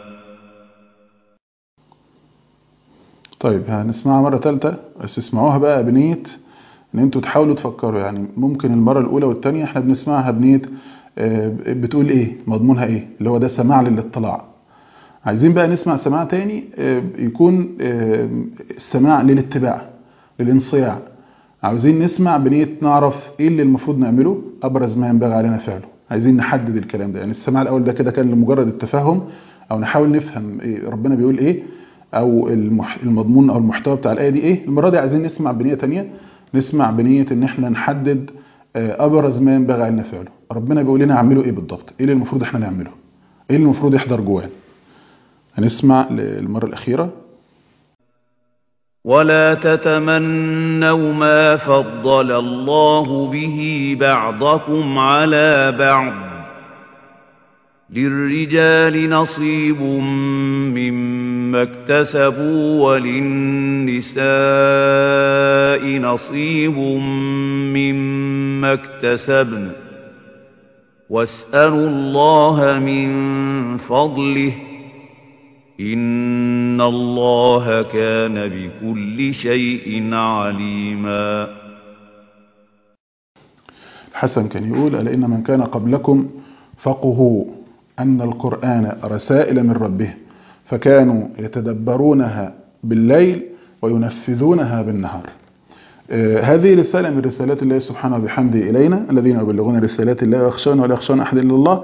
طيب هنسمعها مرة تالتة بس اسمعوها بقى بنية ان انتوا تحاولوا تفكروا يعني ممكن المرة الاولى والتانية احنا بنسمعها بنية آه، بتقول ايه مضمونها ايه اللي هو ده سماع للاطلاع عايزين بقى نسمع سماع تاني آه، يكون آه، السماع للاتباع للانصياع عاوزين نسمع بنية نعرف ايه اللي المفروض نعمله ابرز ما ينبغي علينا فعله عايزين نحدد الكلام ده يعني السماع الاول ده كده كان لمجرد التفهم او نحاول نفهم إيه ربنا بيقول ايه او المح... المضمون او المحتوى بتاع الايه دي ايه المره دي عايزين نسمع بنيه تانية نسمع بنيه ان احنا نحدد آه، ابرز ما ينبغي علينا فعله ربنا بيقول لنا اعملوا ايه بالضبط ايه اللي المفروض احنا نعمله ايه اللي المفروض يحضر جوانا هنسمع للمره الاخيره ولا تتمنوا ما فضل الله به بعضكم على بعض للرجال نصيب مما اكتسبوا وللنساء نصيب مما اكتسبن واسألوا الله من فضله إن الله كان بكل شيء عليما الحسن كان يقول ألا إن من كان قبلكم فقهوا أن القرآن رسائل من ربه فكانوا يتدبرونها بالليل وينفذونها بالنهار آه هذه رسالة من رسالات الله سبحانه وبحمده إلينا الذين يبلغون رسالات الله ويخشون ولا يخشون أحد إلا الله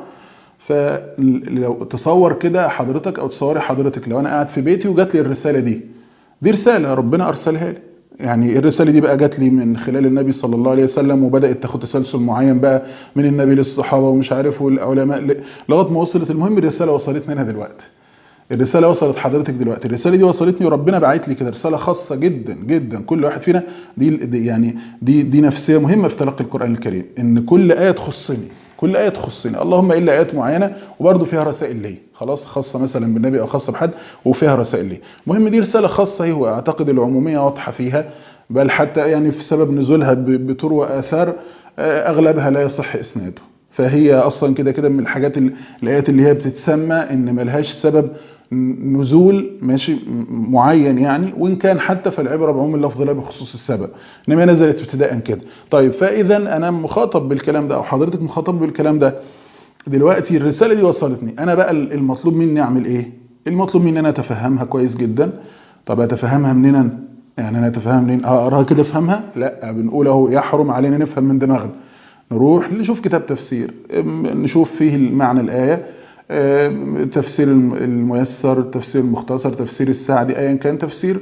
فلو تصور كده حضرتك أو تصوري حضرتك لو أنا قاعد في بيتي وجات لي الرسالة دي دي رسالة ربنا أرسلها لي يعني الرسالة دي بقى جات لي من خلال النبي صلى الله عليه وسلم وبدأت تاخد تسلسل معين بقى من النبي للصحابة ومش عارف والعلماء لغاية ما وصلت المهم الرسالة وصلتني أنا دلوقتي الرسالة وصلت حضرتك دلوقتي الرسالة دي وصلتني وربنا باعت لي كده رسالة خاصة جدا جدا كل واحد فينا دي, دي يعني دي دي نفسية مهمة في تلقي القرآن الكريم ان كل آية تخصني كل آية تخصني اللهم إلا آيات معينة وبرضه فيها رسائل لي خلاص خاصة مثلا بالنبي أو خاصة بحد وفيها رسائل لي المهم دي رسالة خاصة هو أعتقد العمومية واضحة فيها بل حتى يعني في سبب نزولها بتروى آثار أغلبها لا يصح إسناده فهي أصلا كده كده من الحاجات الآيات اللي هي بتتسمى إن ملهاش سبب نزول ماشي معين يعني وإن كان حتى في العبرة بعموم اللفظ لا بخصوص السبب إنما نزلت ابتداء كده طيب فإذا أنا مخاطب بالكلام ده أو حضرتك مخاطب بالكلام ده دلوقتي الرسالة دي وصلتني أنا بقى المطلوب مني أعمل إيه المطلوب مني أنا أتفهمها كويس جدا طب أتفهمها منين يعني أنا أتفهم منين أقراها كده أفهمها لا بنقول أهو يحرم علينا نفهم من دماغنا نروح نشوف كتاب تفسير نشوف فيه المعنى الآية تفسير الميسر تفسير المختصر تفسير السعدي ايا كان تفسير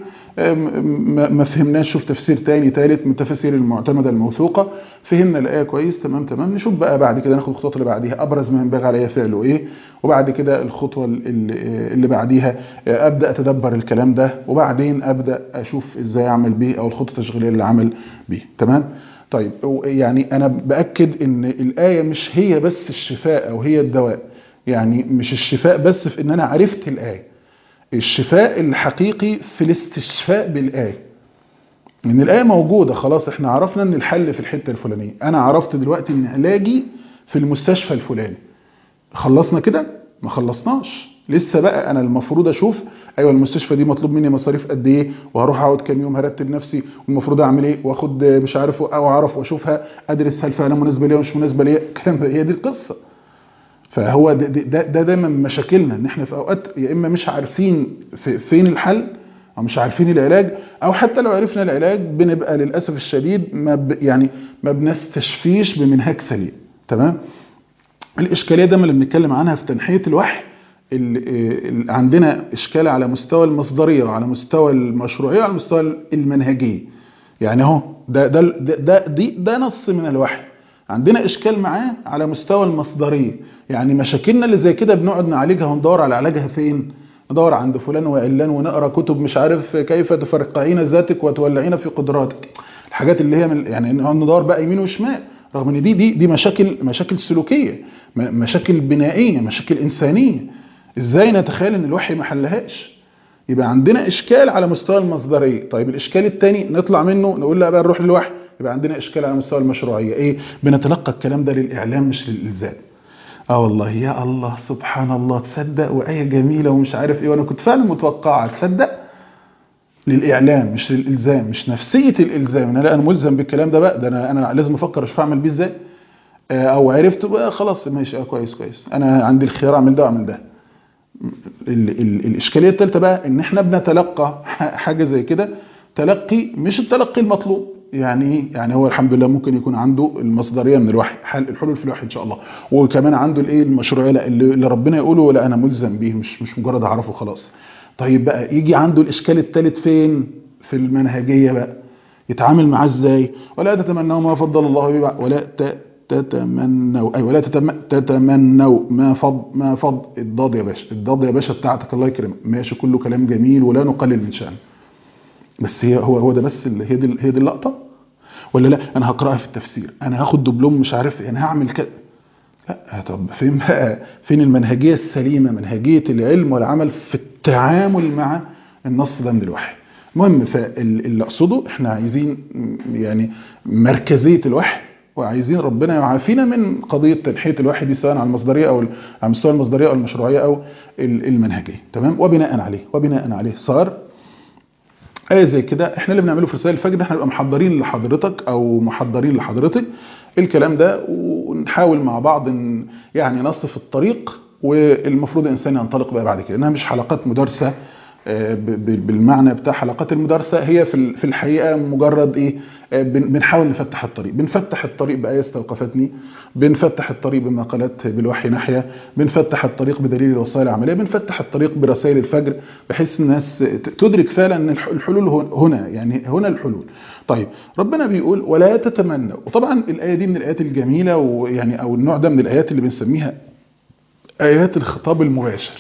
ما فهمناش شوف تفسير تاني تالت من التفاسير المعتمدة الموثوقة فهمنا الآية كويس تمام تمام نشوف بقى بعد كده ناخد الخطوة اللي بعديها أبرز ما ينبغي عليا فعله إيه وبعد كده الخطوة اللي بعديها أبدأ أتدبر الكلام ده وبعدين أبدأ أشوف إزاي أعمل بيه أو الخطة التشغيلية اللي عمل بيه تمام طيب يعني أنا بأكد إن الآية مش هي بس الشفاء أو هي الدواء يعني مش الشفاء بس في ان انا عرفت الآية الشفاء الحقيقي في الاستشفاء بالآية ان الآية موجودة خلاص احنا عرفنا ان الحل في الحتة الفلانية انا عرفت دلوقتي ان علاجي في المستشفى الفلاني خلصنا كده ما خلصناش لسه بقى انا المفروض اشوف ايوه المستشفى دي مطلوب مني مصاريف قد ايه وهروح اقعد كام يوم هرتب نفسي والمفروض اعمل ايه واخد مش عارف او اعرف واشوفها ادرس هل فعلا مناسبه ليا ومش مناسبه ليا الكلام ده هي دي القصه فهو ده, ده, ده دايما مشاكلنا ان احنا في اوقات يا اما مش عارفين في فين الحل او مش عارفين العلاج او حتى لو عرفنا العلاج بنبقى للاسف الشديد ما ب يعني ما بنستشفيش بمنهج سليم تمام الاشكاليه دايما اللي بنتكلم عنها في تنحيه الوحي اللي عندنا اشكال على مستوى المصدريه وعلى مستوى المشروعيه وعلى مستوى المنهجيه يعني اهو ده ده ده دي ده نص من الوحي عندنا اشكال معاه على مستوى المصدريه يعني مشاكلنا اللي زي كده بنقعد نعالجها وندور على علاجها فين ندور عند فلان وعلان ونقرا كتب مش عارف كيف تفرقعين ذاتك وتولعين في قدراتك الحاجات اللي هي من يعني نقعد ندور بقى يمين وشمال رغم ان دي دي دي مشاكل مشاكل سلوكيه مشاكل بنائيه مشاكل انسانيه ازاي نتخيل ان الوحي ما حلهاش يبقى عندنا اشكال على مستوى المصدريه طيب الاشكال الثاني نطلع منه نقول لا بقى نروح للوحي يبقى عندنا اشكال على مستوى المشروعيه ايه بنتلقى الكلام ده للاعلام مش للالزام اه والله يا الله سبحان الله تصدق وايه جميله ومش عارف ايه وانا كنت فعلا متوقعه تصدق للاعلام مش للالزام مش نفسيه الالزام انا لا انا ملزم بالكلام ده بقى ده انا انا لازم افكر اشوف اعمل بيه ازاي او عرفت بقى خلاص ماشي اه كويس كويس انا عندي الخيار اعمل ده واعمل ده ال ال الاشكاليه الثالثه بقى ان احنا بنتلقى حاجه زي كده تلقي مش التلقي المطلوب يعني يعني هو الحمد لله ممكن يكون عنده المصدريه من الوحي حل الحلول في الوحي ان شاء الله وكمان عنده الايه المشروعيه اللي ربنا يقوله لا انا ملزم بيه مش مش مجرد اعرفه خلاص طيب بقى يجي عنده الاشكال الثالث فين في المنهجيه بقى يتعامل معاه ازاي ولا تتمنوا ما فضل الله به ولا تتمنوا اي ولا تتمنوا ما فض ما فض الضاد يا باشا الضاد يا باشا بتاعتك الله يكرمك ماشي كله كلام جميل ولا نقلل من شأنه بس هي هو هو ده بس اللي هي دي هي دي اللقطه ولا لا انا هقراها في التفسير انا هاخد دبلوم مش عارف ايه انا هعمل كده لا طب فين بقى فين المنهجيه السليمه منهجيه العلم والعمل في التعامل مع النص ده من الوحي المهم فاللي اقصده احنا عايزين يعني مركزيه الوحي وعايزين ربنا يعافينا من قضيه تنحيه الواحد دي سواء على المصدريه او على مستوى المصدريه او المشروعيه او المنهجيه تمام وبناء عليه وبناء عليه صار آية زي كده احنا اللي بنعمله في رسائل الفجر احنا نبقى محضرين لحضرتك او محضرين لحضرتك الكلام ده ونحاول مع بعض ان يعني نصف الطريق والمفروض الانسان ينطلق بقى بعد كده انها مش حلقات مدرسه بالمعنى بتاع حلقات المدرسة هي في الحقيقة مجرد ايه بنحاول نفتح الطريق بنفتح الطريق بآية استوقفتني بنفتح الطريق بمقالات بالوحي ناحية بنفتح الطريق بدليل الوسائل العملية بنفتح الطريق برسائل الفجر بحيث الناس تدرك فعلا ان الحلول هنا يعني هنا الحلول طيب ربنا بيقول ولا تتمنوا وطبعا الآية دي من الآيات الجميلة ويعني او النوع ده من الآيات اللي بنسميها آيات الخطاب المباشر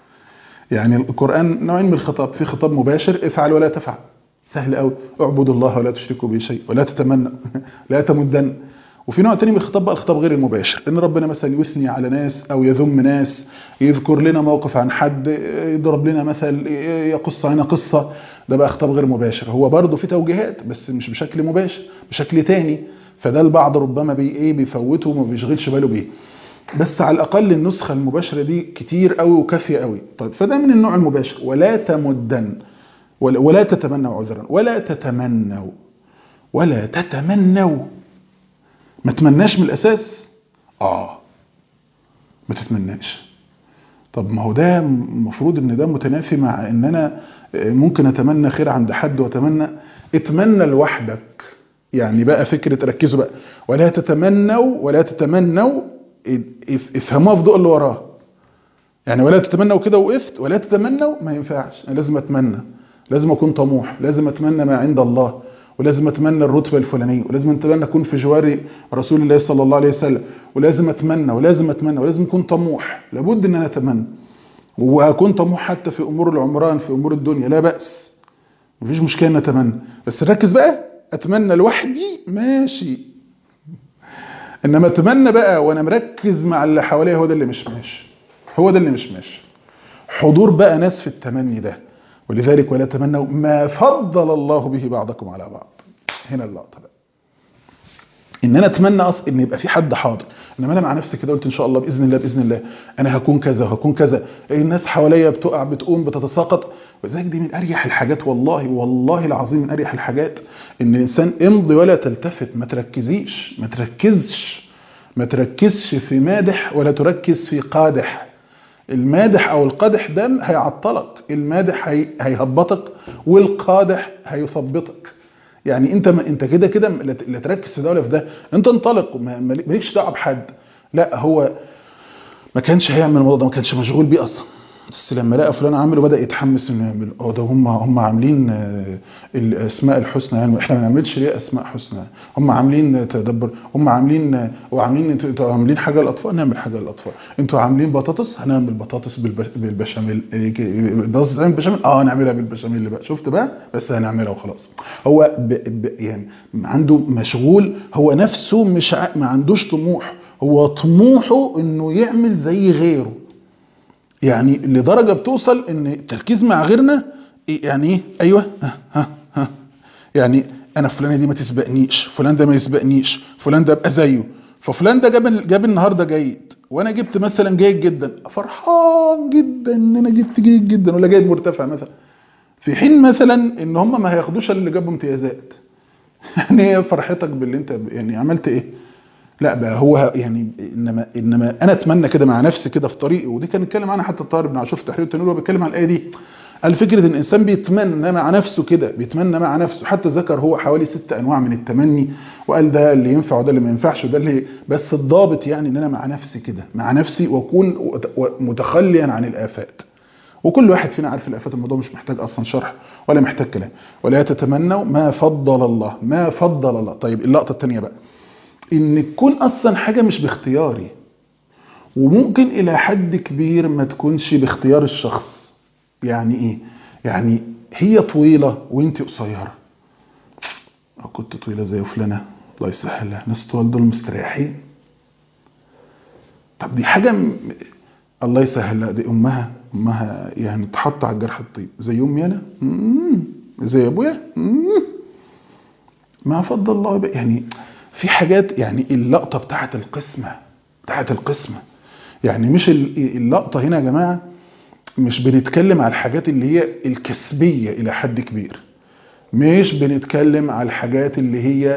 يعني القرآن نوعين من الخطاب في خطاب مباشر افعل ولا تفعل سهل قوي اعبدوا الله ولا تشركوا به شيء ولا تتمنى لا تمدن وفي نوع تاني من الخطاب بقى الخطاب غير المباشر ان ربنا مثلا يثني على ناس او يذم ناس يذكر لنا موقف عن حد يضرب لنا مثل يقص علينا قصة ده بقى خطاب غير مباشر هو برضه في توجيهات بس مش بشكل مباشر بشكل تاني فده البعض ربما بي ايه بيفوته وما بيشغلش باله بيه بس على الأقل النسخة المباشرة دي كتير قوي وكافية قوي طيب فده من النوع المباشر ولا تمدن ولا تتمنوا عذرا ولا تتمنوا ولا تتمنوا ما تمناش من الأساس آه ما تتمناش طب ما هو ده المفروض ان ده متنافي مع ان انا ممكن اتمنى خير عند حد واتمنى اتمنى لوحدك يعني بقى فكرة ركزوا بقى ولا تتمنوا ولا تتمنوا افهموها في ضوء اللي وراه يعني ولا تتمنوا كده وقفت ولا تتمنوا ما ينفعش انا لازم اتمنى لازم اكون طموح لازم اتمنى ما عند الله ولازم اتمنى الرتبه الفلانيه ولازم اتمنى اكون في جوار رسول الله صلى الله عليه وسلم ولازم اتمنى ولازم اتمنى ولازم اكون طموح لابد ان انا اتمنى واكون طموح حتى في امور العمران في امور الدنيا لا باس مفيش مشكله ان اتمنى بس ركز بقى اتمنى لوحدي ماشي انما اتمنى بقى وانا مركز مع اللي حواليا هو ده اللي مش ماشي هو ده اللي مش ماشي حضور بقى ناس في التمني ده ولذلك ولا تمنوا ما فضل الله به بعضكم على بعض هنا اللقطه بقى ان انا اتمنى اصلا ان يبقى في حد حاضر انما انا مع نفسي كده قلت ان شاء الله باذن الله باذن الله انا هكون كذا وهكون كذا الناس حواليا بتقع بتقوم بتتساقط وذلك دي من اريح الحاجات والله والله العظيم من اريح الحاجات ان الانسان امضي ولا تلتفت ما تركزيش ما تركزش ما تركزش في مادح ولا تركز في قادح المادح او القادح ده هيعطلك المادح هي... هيهبطك والقادح هيثبطك يعني انت ما انت كده كده لا تركز في ده ولا في ده انت انطلق مالكش دعوه بحد لا هو ما كانش هيعمل الموضوع ده ما كانش مشغول بيه اصلا بس لما لقى فلان عامل وبدا يتحمس انه يعمل اه ده هم هم عاملين الاسماء الحسنى يعني احنا ما نعملش ليه اسماء حسنى هم عاملين تدبر هم عاملين وعاملين انتوا عاملين حاجه للاطفال نعمل حاجه للاطفال انتوا عاملين بطاطس هنعمل بطاطس بالبشاميل بطاطس بالبشاميل اه نعملها بالبشاميل اللي بقى شفت بقى بس هنعملها وخلاص هو ب ب يعني عنده مشغول هو نفسه مش ع... ما عندوش طموح هو طموحه انه يعمل زي غيره يعني لدرجة بتوصل ان التركيز مع غيرنا يعني ايه ايوه ها ها ها يعني انا فلانة دي ما تسبقنيش فلان ده ما يسبقنيش فلان ده ابقى زيه ففلان ده جاب جاب النهارده جيد وانا جبت مثلا جيد جدا فرحان جدا ان انا جبت جيد جدا ولا جيد مرتفع مثلا في حين مثلا ان هم ما هياخدوش اللي جابوا امتيازات يعني ايه فرحتك باللي انت يعني عملت ايه لا بقى هو يعني انما انما انا اتمنى كده مع نفسي كده في طريقي ودي كان اتكلم عنها حتى الطاهر بن عاشور في تحرير التنوير وهو بيتكلم عن الايه دي قال فكره ان الانسان بيتمنى مع نفسه كده بيتمنى مع نفسه حتى ذكر هو حوالي ست انواع من التمني وقال ده اللي ينفع وده اللي ما ينفعش وده اللي بس الضابط يعني ان انا مع نفسي كده مع نفسي واكون متخليا عن الافات وكل واحد فينا عارف الافات الموضوع مش محتاج اصلا شرح ولا محتاج كلام ولا تتمنوا ما فضل الله ما فضل الله طيب اللقطه الثانيه بقى ان تكون اصلا حاجه مش باختياري وممكن الى حد كبير ما تكونش باختيار الشخص يعني ايه يعني هي طويله وانت قصيره او كنت طويله زي فلانه الله يسهلها ناس طوال دول مستريحين طب دي حاجه م... الله يسهلها دي امها امها يعني تحط على الجرح الطيب زي امي انا زي ابويا ما فضل الله بقى يعني في حاجات يعني اللقطه بتاعه القسمه بتاعه القسمه يعني مش ال- اللقطه هنا يا جماعه مش بنتكلم على الحاجات اللي هي الكسبيه الى حد كبير مش بنتكلم على الحاجات اللي هي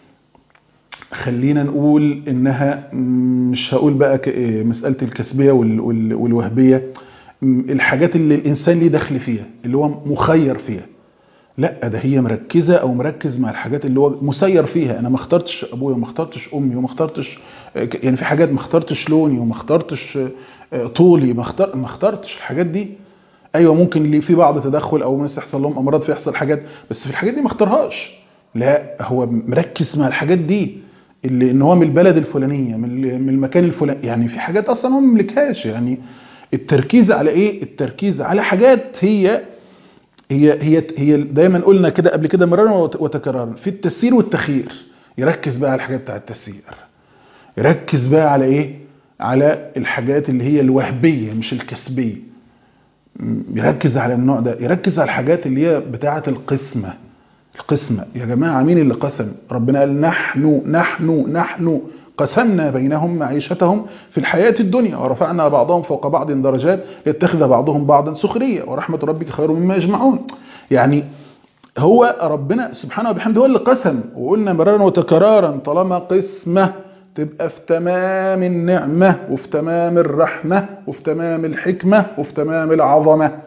خلينا نقول انها م- مش هقول بقى ك- إيه مساله الكسبيه وال- وال- والوهبيه م- الحاجات اللي الانسان ليه دخل فيها اللي هو مخير فيها لا ده هي مركزه او مركز مع الحاجات اللي هو مسير فيها انا ما اخترتش ابويا وما اخترتش امي وما اخترتش يعني في حاجات ما اخترتش لوني وما اخترتش آه، طولي ما اختار ما اخترتش الحاجات دي ايوه ممكن اللي في بعض تدخل او ناس يحصل لهم امراض فيحصل حاجات بس في الحاجات دي ما اختارهاش لا هو مركز مع الحاجات دي اللي ان هو من البلد الفلانيه من ال- من المكان الفلاني يعني في حاجات اصلا هو ما مملكهاش يعني التركيز على ايه التركيز على حاجات هي هي هي هي دايما قلنا كده قبل كده مرارا وت- وتكرارا في التسيير والتخيير يركز بقى على الحاجات بتاع التسيير يركز بقى على ايه على الحاجات اللي هي الوهبيه مش الكسبيه م، يركز على النوع ده يركز على الحاجات اللي هي بتاعه القسمه القسمه يا جماعه مين اللي قسم ربنا قال نحن نحن نحن قسمنا بينهم معيشتهم في الحياة الدنيا ورفعنا بعضهم فوق بعض درجات ليتخذ بعضهم بعضا سخرية ورحمة ربك خير مما يجمعون يعني هو ربنا سبحانه وبحمده هو اللي قسم وقلنا مرارا وتكرارا طالما قسمة تبقى في تمام النعمة وفي تمام الرحمة وفي تمام الحكمة وفي تمام العظمة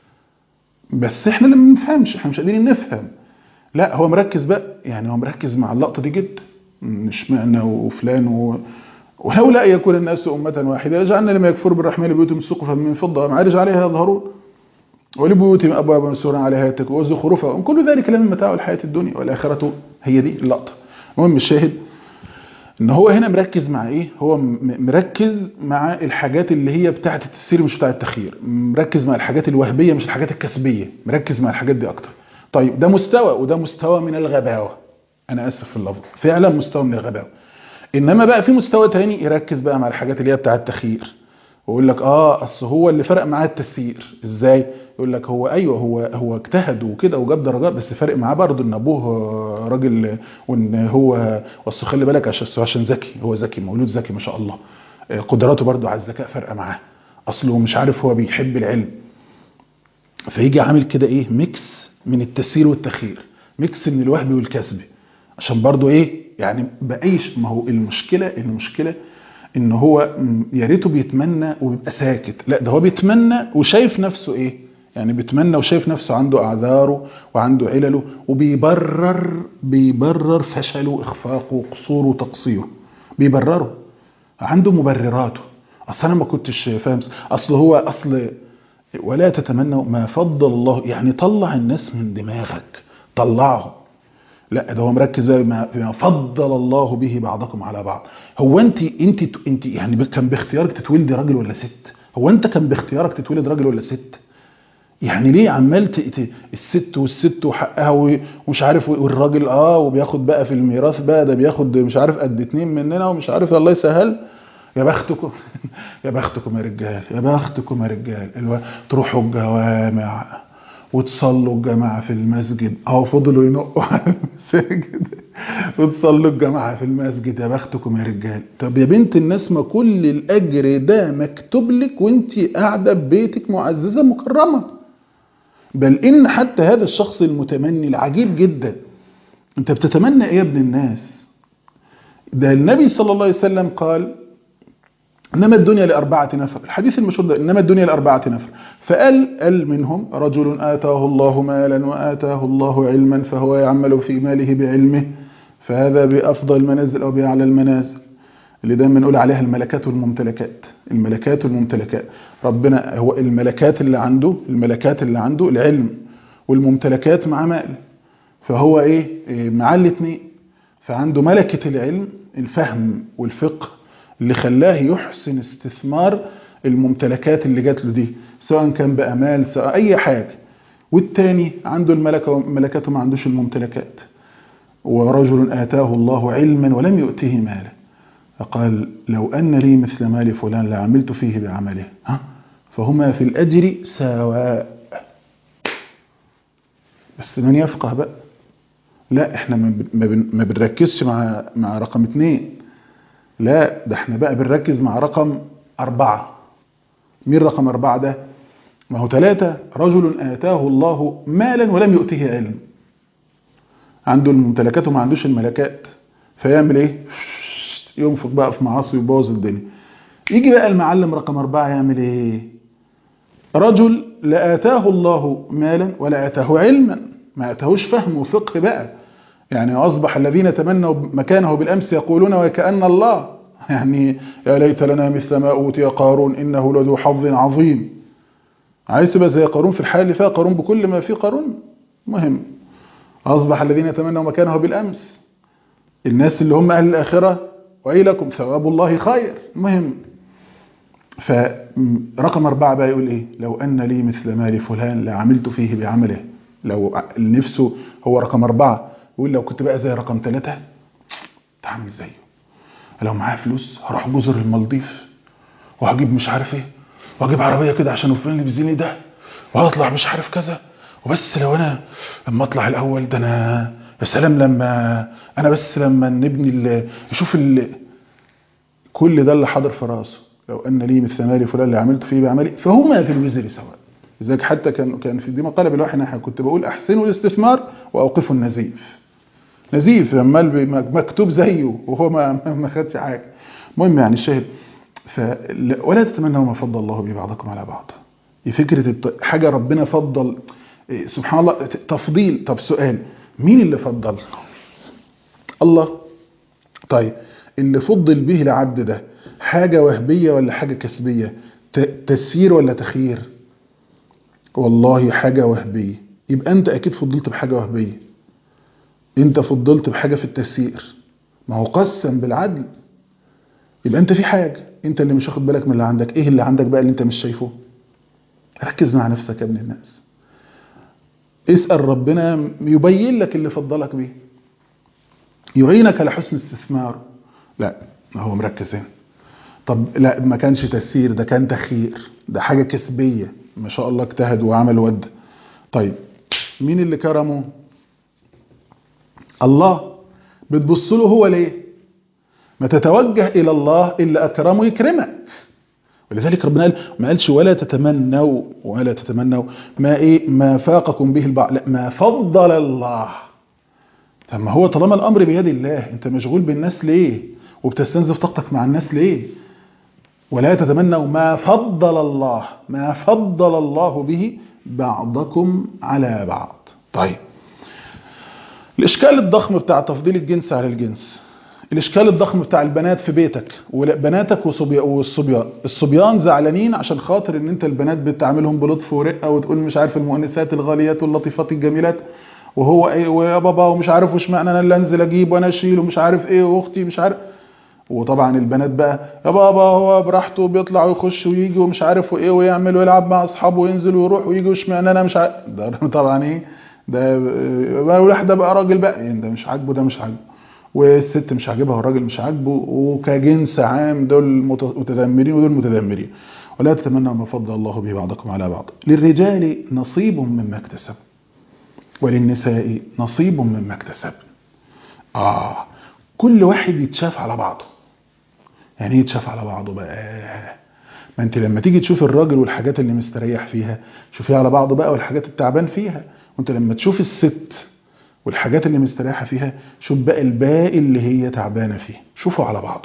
بس احنا اللي ما بنفهمش احنا مش قادرين نفهم لا هو مركز بقى يعني هو مركز مع اللقطة دي جدا مش معنى وفلان و... ولولا أن يكون الناس أمة واحدة لجعلنا لما يكفر بالرحمن بيوتهم سقفا من فضة ومعارج عليها يظهرون ولبيوتهم أبوابا مسورا عليها يتكئون وزخرفا كل ذلك لمن متاع الحياة الدنيا والآخرة هي دي اللقطة المهم الشاهد ان هو هنا مركز مع ايه هو م- مركز مع الحاجات اللي هي بتاعه التسيير مش بتاعه التخيير مركز مع الحاجات الوهبيه مش الحاجات الكسبيه مركز مع الحاجات دي اكتر طيب ده مستوى وده مستوى من الغباوه انا اسف في اللفظ فعلا مستوى من الغباوه انما بقى في مستوى تاني يركز بقى مع الحاجات اللي هي بتاعه التخيير ويقول لك اه اصل هو اللي فرق معاه التسيير ازاي يقول لك هو ايوه هو هو اجتهد وكده وجاب درجات بس فرق معاه برضه ان ابوه آه، راجل وان هو اصل خلي بالك عشان عشان ذكي هو ذكي مولود ذكي ما شاء الله آه، قدراته برضه على الذكاء فرقه معاه اصله مش عارف هو بيحب العلم فيجي عامل كده ايه ميكس من التسيير والتخيير ميكس من الوهب والكسب عشان برضو ايه يعني بايش ما هو المشكله المشكله ان هو م، يا ريته بيتمنى وبيبقى ساكت لا ده هو بيتمنى وشايف نفسه ايه يعني بيتمنى وشايف نفسه عنده اعذاره وعنده علله وبيبرر بيبرر فشله اخفاقه قصوره تقصيره بيبرره عنده مبرراته اصل انا ما كنتش فاهم اصل هو اصل ولا تتمنوا ما فضل الله يعني طلع الناس من دماغك طلعهم لا ده هو مركز بقى بما بما فضل الله به بعضكم على بعض هو انت انت انت يعني كان باختيارك تتولدي راجل ولا ست هو انت كان باختيارك تتولد راجل ولا ست يعني ليه عمال ت- ت- الست والست وحقها و- ومش عارف والراجل اه وبياخد بقى في الميراث بقى ده بياخد مش عارف قد اتنين مننا ومش عارف الله يسهل يا بختكم يا بختكم يا رجال يا بختكم يا رجال الو... تروحوا الجوامع وتصلوا الجماعة في المسجد أو فضلوا ينقوا على المساجد وتصلوا الجماعة في المسجد يا بختكم يا رجال طب يا بنت الناس ما كل الأجر ده مكتوب لك وانت قاعدة ببيتك معززة مكرمة بل إن حتى هذا الشخص المتمني العجيب جدا انت بتتمنى ايه يا ابن الناس ده النبي صلى الله عليه وسلم قال إنما الدنيا لأربعة نفر الحديث المشهور ده إنما الدنيا لأربعة نفر فقال قال منهم رجل آتاه الله مالا وآتاه الله علما فهو يعمل في ماله بعلمه فهذا بأفضل المنازل أو بأعلى المنازل اللي دايما نقول عليها الملكات والممتلكات الملكات والممتلكات ربنا هو الملكات اللي عنده الملكات اللي عنده العلم والممتلكات مع مال فهو ايه إيه، معاه الاثنين فعنده ملكة العلم الفهم والفقه اللي خلاه يحسن استثمار الممتلكات اللي جات له دي سواء كان بقى مال سواء اي حاجة والتاني عنده الملكة وملكته ما عندوش الممتلكات ورجل آتاه الله علما ولم يؤته مالا فقال لو أن لي مثل مال فلان لعملت فيه بعمله ها فهما في الأجر سواء بس من يفقه بقى لا احنا ما بن- ما بن- ما بنركزش مع مع رقم اتنين لا ده احنا بقى بنركز مع رقم أربعة مين رقم أربعة ده؟ ما هو ثلاثة رجل آتاه الله مالا ولم يؤته علم عنده الممتلكات وما عندوش الملكات فيعمل ايه؟ ينفق بقى في معاصي ويبوظ الدنيا يجي بقى المعلم رقم أربعة يعمل ايه؟ رجل لا آتاه الله مالا ولا آتاه علما ما آتاهوش فهم وفقه بقى يعني أصبح الذين تمنوا مكانه بالأمس يقولون وكأن الله يعني يا ليت لنا مثل ما أوتي قارون إنه لذو حظ عظيم عايز تبقى زي قارون في الحال اللي فيها قارون بكل ما فيه قارون مهم أصبح الذين يتمنوا مكانه بالأمس الناس اللي هم أهل الآخرة ويلكم ثواب الله خير مهم فرقم أربعة بقى يقول إيه لو أن لي مثل مال فلان لعملت فيه بعمله لو نفسه هو رقم أربعة يقول لو كنت بقى زي رقم ثلاثة تعمل زيه لو معايا فلوس هروح جزر المالديف وهجيب مش عارف ايه واجيب عربيه كده عشان فلان اللي بيزيني ده وهطلع مش عارف كذا وبس لو انا لما اطلع الاول ده انا يا سلام لما انا بس لما نبني ال- يشوف ال... كل ده اللي حاضر في راسه لو ان لي مثل مال فلان اللي عملت فيه بعملي فهما في الوزر سواء لذلك حتى كان كان في دي مقاله بالوحي نحن كنت بقول احسنوا الاستثمار واوقفوا النزيف نزيف عمال بي- مكتوب زيه وهو ما ما- ما خدش حاجه المهم يعني الشاهد فلا- ولا تتمنوا ما فضل الله به بعضكم على بعض فكره الت- حاجه ربنا فضل إيه، سبحان الله ت- تفضيل طب سؤال مين اللي فضل الله طيب اللي فضل به العبد ده حاجه وهبيه ولا حاجه كسبيه ت- تسيير ولا تخيير والله حاجه وهبيه يبقى انت اكيد فضلت بحاجه وهبيه انت فضلت بحاجه في التسيير ما هو قسم بالعدل يبقى انت في حاجه انت اللي مش واخد بالك من اللي عندك ايه اللي عندك بقى اللي انت مش شايفه ركز مع نفسك يا ابن الناس اسال ربنا يبين لك اللي فضلك بيه يعينك على حسن استثمار لا ما هو مركز هنا طب لا ما كانش تسيير ده كان تخيير ده حاجه كسبيه ما شاء الله اجتهد وعمل ود طيب مين اللي كرمه الله بتبص له هو ليه ما تتوجه الى الله الا اكرمه يكرمك ولذلك ربنا قال ما قالش ولا تتمنوا ولا تتمنوا ما ايه ما فاقكم به البعض لا ما فضل الله طب ما هو طالما الامر بيد الله انت مشغول بالناس ليه وبتستنزف طاقتك مع الناس ليه ولا تتمنوا ما فضل الله ما فضل الله به بعضكم على بعض طيب الاشكال الضخم بتاع تفضيل الجنس على الجنس الاشكال الضخم بتاع البنات في بيتك وبناتك وصبي- والصبيان الصبيان زعلانين عشان خاطر ان انت البنات بتعاملهم بلطف ورقه وتقول مش عارف المؤنسات الغاليات واللطيفات الجميلات وهو ايه ويا بابا ومش عارف وش معنى انا اللي انزل اجيب وانا اشيل ومش عارف ايه واختي مش عارف وطبعا البنات بقى يا بابا هو براحته بيطلع ويخش ويجي ومش عارف وايه ويعمل ويلعب مع اصحابه وينزل ويروح ويجي واشمعنى انا مش عارف ده طبعا ايه ده بقى واحده بقى راجل بقى يعني ده مش عاجبه ده مش عاجبه والست مش عاجبها والراجل مش عاجبه وكجنس عام دول مت- متذمرين ودول متذمرين ولا تتمنوا ما فضل الله به بعضكم على بعض للرجال نصيب مما اكتسب وللنساء نصيب مما اكتسب اه كل واحد يتشاف على بعضه يعني ايه يتشاف على بعضه بقى ما انت لما تيجي تشوف الراجل والحاجات اللي مستريح فيها شوفيها على بعضه بقى والحاجات التعبان فيها وانت لما تشوف الست والحاجات اللي مستريحه فيها شوف بقى الباقي اللي هي تعبانه فيه شوفوا على بعضه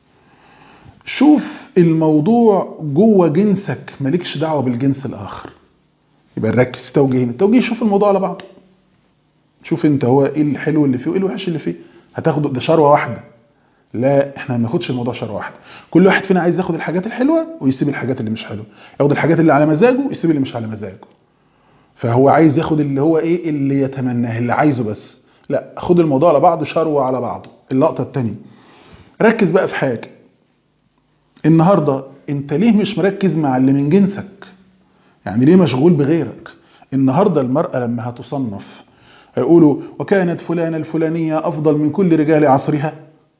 شوف الموضوع جوه جنسك مالكش دعوه بالجنس الاخر يبقى نركز في توجيهين التوجيه شوف الموضوع على بعضه شوف انت هو ايه الحلو اللي فيه وايه الوحش اللي فيه هتاخده ده شروه واحده لا احنا ما بناخدش الموضوع شروه واحده كل واحد فينا عايز ياخد الحاجات الحلوه ويسيب الحاجات اللي مش حلوه ياخد الحاجات اللي على مزاجه ويسيب اللي مش على مزاجه فهو عايز ياخد اللي هو ايه اللي يتمناه اللي عايزه بس لا خد الموضوع على بعضه شروه على بعضه اللقطه الثانيه ركز بقى في حاجه النهارده انت ليه مش مركز مع اللي من جنسك يعني ليه مشغول بغيرك النهارده المراه لما هتصنف هيقولوا وكانت فلانه الفلانيه افضل من كل رجال عصرها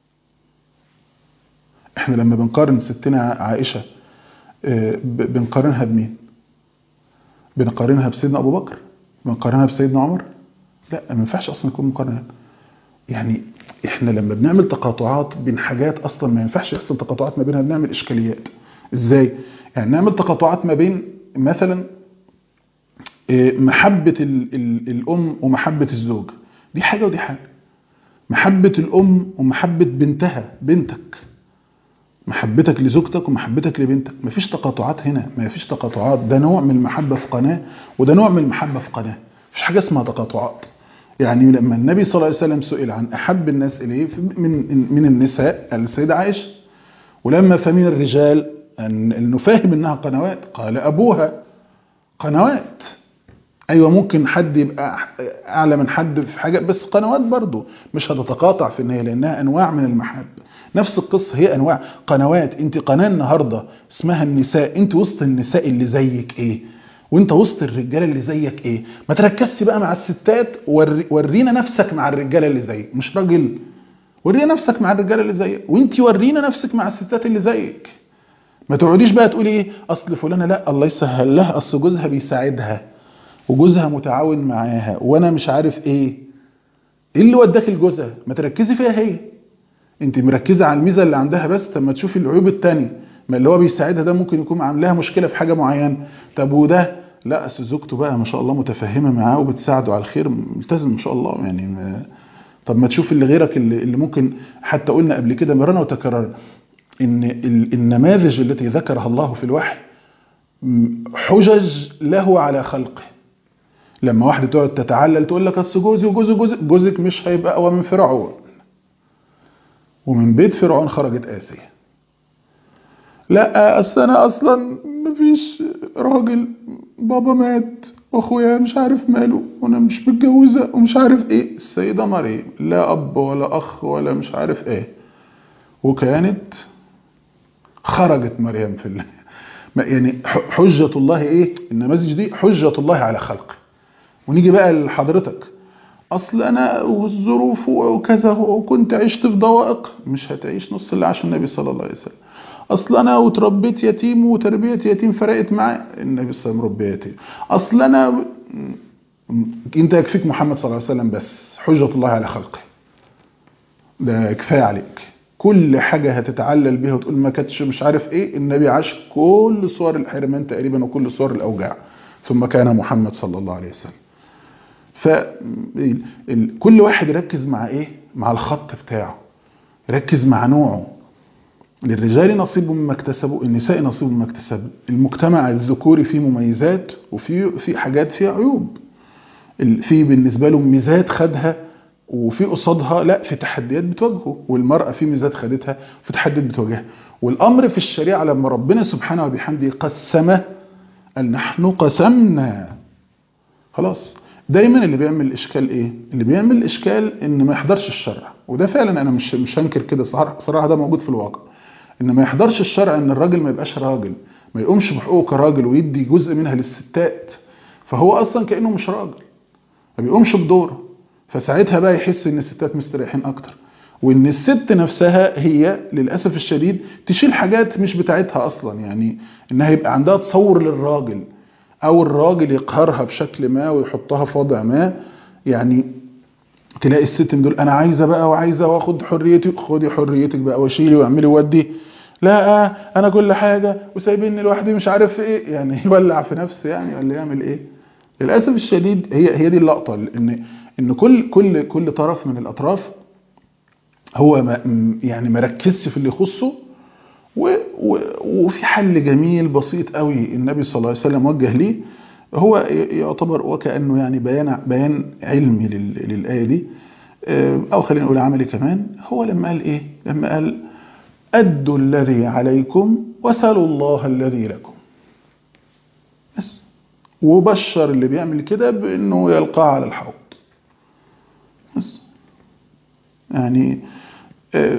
احنا لما بنقارن ستنا عائشه آه، ب- بنقارنها بمين بنقارنها بسيدنا ابو بكر بنقارنها بسيدنا عمر لا ما ينفعش اصلا يكون مقارنه يعني احنا لما بنعمل تقاطعات بين حاجات اصلا ما ينفعش يحصل تقاطعات ما بينها بنعمل اشكاليات ازاي يعني نعمل تقاطعات ما بين مثلا إيه، محبة ال ال الأم ومحبة الزوج دي حاجة ودي حاجة محبة الأم ومحبة بنتها بنتك محبتك لزوجتك ومحبتك لبنتك مفيش تقاطعات هنا مفيش تقاطعات ده نوع من المحبة في قناة وده نوع من المحبة في قناة مفيش حاجة اسمها تقاطعات يعني لما النبي صلى الله عليه وسلم سئل عن أحب الناس إليه من من النساء السيدة عائشة ولما فمن الرجال أن نفهم إنها قنوات قال أبوها قنوات ايوه ممكن حد يبقى اعلى من حد في حاجه بس قنوات برضه مش هتتقاطع في النهايه لانها انواع من المحبه نفس القصه هي انواع قنوات انت قناه النهارده اسمها النساء انت وسط النساء اللي زيك ايه وانت وسط الرجاله اللي زيك ايه ما تركزش بقى مع الستات وري ورينا نفسك مع الرجاله اللي زيك مش راجل ورينا نفسك مع الرجاله اللي زيك وانت ورينا نفسك مع الستات اللي زيك ما تقعديش بقى تقولي ايه اصل فلانه لا الله يسهل لها اصل جوزها بيساعدها وجوزها متعاون معاها وانا مش عارف ايه ايه اللي وداك لجوزها ما تركزي فيها هي انت مركزه على الميزه اللي عندها بس طب ما تشوفي العيوب التانية ما اللي هو بيساعدها ده ممكن يكون عاملها مشكله في حاجه معينه طب وده لا اصل زوجته بقى ما شاء الله متفهمه معاه وبتساعده على الخير ملتزم ما شاء الله يعني ما طب ما تشوف اللي غيرك اللي, اللي ممكن حتى قلنا قبل كده مرنا وتكررنا ان ال- النماذج التي ذكرها الله في الوحي م- حجج له على خلقه لما واحده تقعد تتعلل تقول لك اصل جوزي وجوزي وجوزي جوزك مش هيبقى اقوى من فرعون ومن بيت فرعون خرجت آسيا لا اصل انا اصلا مفيش راجل بابا مات واخويا مش عارف ماله وانا مش متجوزه ومش عارف ايه السيده مريم لا اب ولا اخ ولا مش عارف ايه وكانت خرجت مريم في الله ما- يعني ح- حجة الله ايه النماذج دي حجة الله على خلقه ونيجي بقى لحضرتك اصل انا والظروف وكذا وكنت عشت في ضوائق مش هتعيش نص اللي عاش النبي صلى الله عليه وسلم اصل انا وتربيت يتيم وتربيه يتيم فرقت معاه النبي صلى الله عليه وسلم ربي يتيم اصل انا م- انت يكفيك محمد صلى الله عليه وسلم بس حجة الله على خلقه ده كفايه عليك كل حاجة هتتعلل بيها وتقول ما كانتش مش عارف ايه النبي عاش كل صور الحرمان تقريبا وكل صور الاوجاع ثم كان محمد صلى الله عليه وسلم ف ال- ال- كل واحد يركز مع ايه مع الخط بتاعه يركز مع نوعه للرجال نصيب مما اكتسبوا النساء نصيب مما اكتسبوا المجتمع الذكوري فيه مميزات وفي في حاجات فيها عيوب ال- في بالنسبه له ميزات خدها وفي قصادها لا في تحديات بتواجهه والمرأة في ميزات خدتها وفي تحديات بتواجهها والأمر في الشريعة لما ربنا سبحانه وبحمده قسمه قال نحن قسمنا خلاص دايما اللي بيعمل الإشكال إيه؟ اللي بيعمل الإشكال إن ما يحضرش الشرع وده فعلا أنا مش مش هنكر كده صراحة صراحة ده موجود في الواقع إن ما يحضرش الشرع إن الراجل ما يبقاش راجل ما يقومش بحقوقه كراجل ويدي جزء منها للستات فهو أصلا كأنه مش راجل ما بيقومش بدوره فساعتها بقى يحس ان الستات مستريحين اكتر وان الست نفسها هي للاسف الشديد تشيل حاجات مش بتاعتها اصلا يعني انها يبقى عندها تصور للراجل او الراجل يقهرها بشكل ما ويحطها في وضع ما يعني تلاقي الست من دول انا عايزه بقى وعايزه واخد حريتي خدي حريتك بقى وشيلي واعملي ودي لا انا كل حاجه وسايبيني لوحدي مش عارف ايه يعني يولع في نفسه يعني ولا يعمل ايه للاسف الشديد هي هي دي اللقطه ان ان كل كل كل طرف من الاطراف هو ما يعني ما ركزش في اللي يخصه و و وفي حل جميل بسيط قوي النبي صلى الله عليه وسلم وجه ليه هو يعتبر وكانه يعني بيان بيان علمي لل- للايه دي او خلينا نقول عملي كمان هو لما قال ايه لما قال ادوا الذي عليكم وسلوا الله الذي لكم بس وبشر اللي بيعمل كده بانه يلقاه على الحوض بس يعني آه،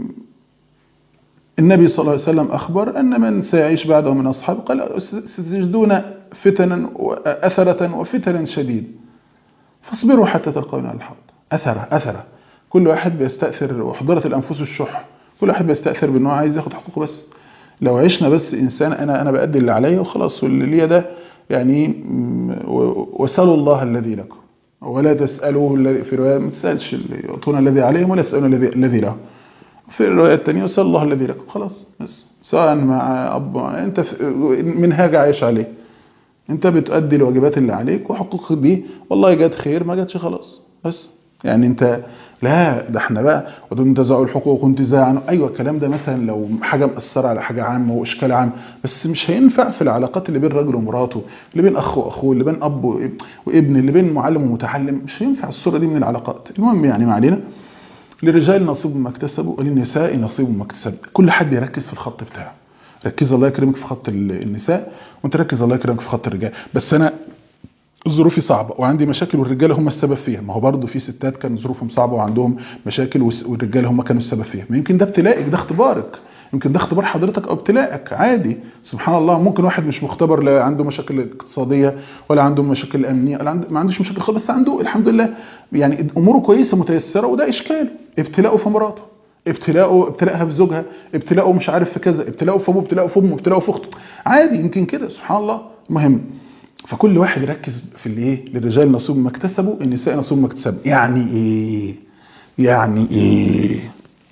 النبي صلى الله عليه وسلم أخبر أن من سيعيش بعده من أصحابه قال ستجدون فتنا أثرة وفتنا شديد فاصبروا حتى تلقون على الحوض أثرة أثرة كل واحد بيستأثر وحضرت الأنفس الشح كل واحد بيستأثر بأنه عايز ياخد حقوقه بس لو عشنا بس إنسان أنا أنا بأدي اللي عليا وخلاص واللي ليا ده يعني م- و- وسلوا الله الذي لكم ولا تسألوه الذي في رواية ما تسألش اللي يعطون الذي عليهم ولا يسألون الذي الذي لهم في الرواية الثانية يسأل الله الذي لكم خلاص بس سواء مع أب أنت في- منهاج عايش عليه أنت بتؤدي الواجبات اللي عليك وحقوق دي والله جت خير ما جاتش خلاص بس يعني أنت لا ده احنا بقى وتنتزعوا الحقوق انتزاعا ايوه الكلام ده مثلا لو حاجه مأثره على حاجه عامه واشكال عام بس مش هينفع في العلاقات اللي بين راجل ومراته اللي بين اخ واخوه اللي بين اب واب- وابن اللي بين معلم ومتعلم مش هينفع الصوره دي من العلاقات المهم يعني ما علينا للرجال نصيب مما اكتسبوا وللنساء نصيب مما اكتسب كل حد يركز في الخط بتاعه ركز الله يكرمك في خط ال- النساء وانت ركز الله يكرمك في خط الرجال بس انا ظروفي صعبه وعندي مشاكل والرجاله هم السبب فيها ما هو برضه في ستات كان ظروفهم صعبه وعندهم مشاكل والس- والرجاله هم كانوا السبب فيها ما يمكن ده ابتلائك ده اختبارك يمكن ده اختبار حضرتك او ابتلائك عادي سبحان الله ممكن واحد مش مختبر لا عنده مشاكل اقتصاديه ولا عنده مشاكل امنيه ولا عنده ما عندوش مشاكل خالص بس عنده الحمد لله يعني اموره كويسه متيسره وده اشكال ابتلاءه في مراته ابتلاءه ابتلاءها في زوجها ابتلاءه مش عارف في كذا ابتلاءه في ابوه ابتلاءه في امه ابتلاءه في اخته عادي يمكن كده سبحان الله المهم فكل واحد يركز في اللي ايه للرجال نصيب ما اكتسبوا النساء نصيب ما اكتسبوا يعني ايه يعني ايه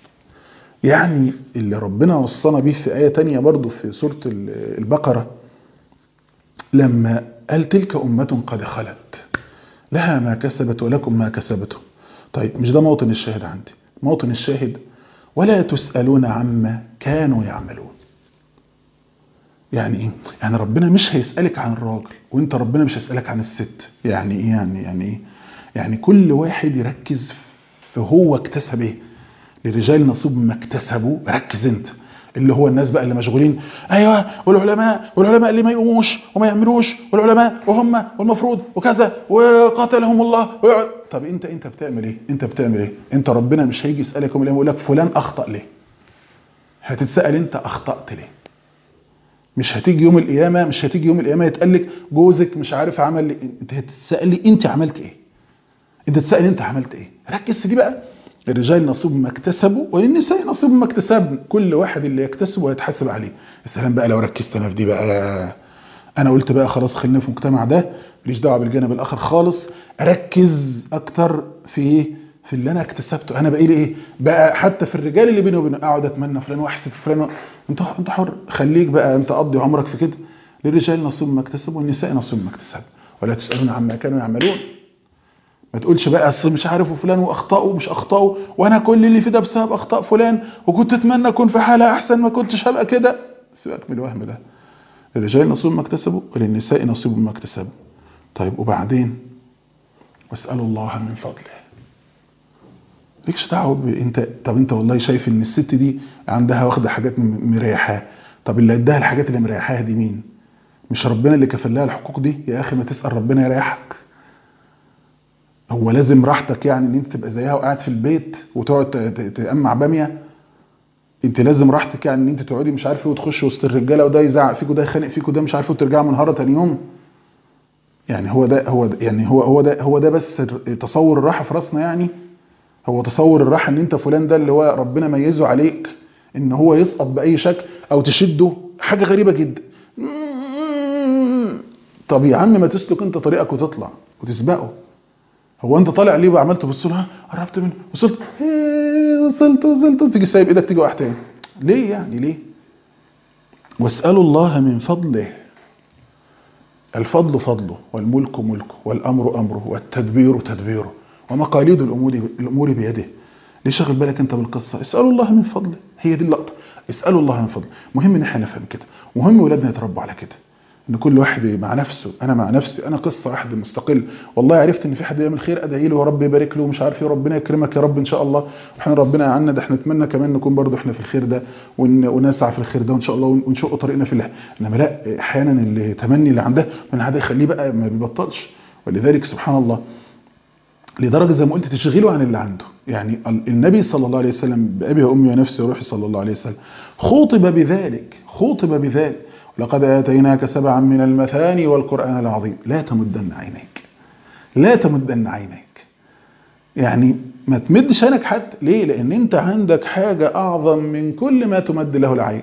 يعني اللي ربنا وصانا بيه في آية تانية برضو في سورة ال- البقرة لما قال تلك أمة قد خلت لها ما كسبت ولكم ما كسبتم طيب مش ده موطن الشاهد عندي موطن الشاهد ولا تسألون عما كانوا يعملون يعني ايه يعني ربنا مش هيسألك عن الراجل وانت ربنا مش هيسألك عن الست يعني ايه يعني يعني ايه يعني كل واحد يركز في هو اكتسب ايه للرجال نصيب ما اكتسبوا ركز انت اللي هو الناس بقى اللي مشغولين ايوه والعلماء والعلماء اللي ما يقوموش وما يعملوش والعلماء وهم والمفروض وكذا وقاتلهم الله ويقعد. طب انت انت بتعمل ايه انت بتعمل ايه انت ربنا مش هيجي يسالك يوم القيامه يقول لك فلان اخطا ليه هتتسال انت اخطات ليه مش هتيجي يوم القيامه مش هتيجي يوم القيامه يتقال لك جوزك مش عارف عمل لي انت هتتسالي انت عملت ايه انت تسال انت عملت ايه ركز في دي بقى الرجال نصيب ما اكتسبوا وللنساء نصيب ما اكتسبن كل واحد اللي يكتسب ويتحاسب عليه يا سلام بقى لو ركزت انا في دي بقى انا قلت بقى خلاص خلينا في المجتمع ده ماليش دعوه بالجانب الاخر خالص اركز اكتر في ايه في اللي انا اكتسبته انا بقى لي ايه بقى حتى في الرجال اللي بيني وبينه اقعد اتمنى فلان واحسب في فلان انت انت حر خليك بقى انت قضي عمرك في كده للرجال نصيب ما اكتسبوا والنساء نصيب ما اكتسبوا ولا تسالون عما كانوا يعملون ما تقولش بقى اصل مش عارف وفلان واخطائه مش اخطائه وانا كل اللي في ده بسبب اخطاء فلان وكنت اتمنى اكون في حاله احسن ما كنتش هبقى كده سيبك من الوهم ده للرجال نصيب ما اكتسبوا وللنساء نصيب ما اكتسبوا طيب وبعدين واسالوا الله من فضله ليكش دعوه ب- انت طب انت والله شايف ان الست دي عندها واخده حاجات م- مريحاها طب اللي اداها الحاجات اللي مريحاها دي مين مش ربنا اللي كفل لها الحقوق دي يا اخي ما تسال ربنا يريحك هو لازم راحتك يعني ان انت تبقى زيها وقاعد في البيت وتقعد ت- ت- تقمع باميه انت لازم راحتك يعني ان انت تقعدي مش عارف ايه وتخش وسط الرجاله وده يزعق فيك وده يخانق فيك وده مش عارف ايه وترجعي منهاره تاني يوم يعني هو ده هو ده يعني هو هو ده هو ده بس تصور الراحه في راسنا يعني هو تصور الراحه ان انت فلان ده اللي هو ربنا ميزه عليك ان هو يسقط باي شكل او تشده حاجه غريبه جدا طب يا عم ما تسلك انت طريقك وتطلع وتسبقه هو انت طالع ليه وعمال تبص له ها قربت منه وصلت إيه، وصلت وصلت وتيجي سايب ايدك تيجي واحد تاني ليه يعني ليه واسالوا الله من فضله الفضل فضله والملك ملكه والامر امره والتدبير تدبيره ومقاليد الامور الامور بيده ليه شاغل بالك انت بالقصه اسالوا الله من فضله هي دي اللقطه اسالوا الله من فضله مهم ان احنا نفهم كده مهم ولادنا يتربوا على كده ان كل واحد مع نفسه انا مع نفسي انا قصه واحده مستقل والله عرفت ان في حد يعمل خير ادعي له يا رب يبارك له ومش عارف ايه ربنا يكرمك يا رب ان شاء الله واحنا ربنا يعنا ده احنا نتمنى كمان نكون برضو احنا في الخير ده ون- ونسعى في الخير ده وان شاء الله ون- ونشق طريقنا في الله انما لا احيانا اللي تمني اللي عنده من هذا يخليه بقى ما بيبطلش ولذلك سبحان الله لدرجه زي ما قلت تشغله عن اللي عنده يعني ال- النبي صلى الله عليه وسلم بأبي وأمي ونفسي وروحي صلى الله عليه وسلم خوطب بذلك خوطب بذلك لقد آتيناك سبعا من المثاني والقرآن العظيم لا تمدن عينيك لا تمدن عينيك يعني ما تمدش عينك حتى ليه لأن أنت عندك حاجة أعظم من كل ما تمد له العين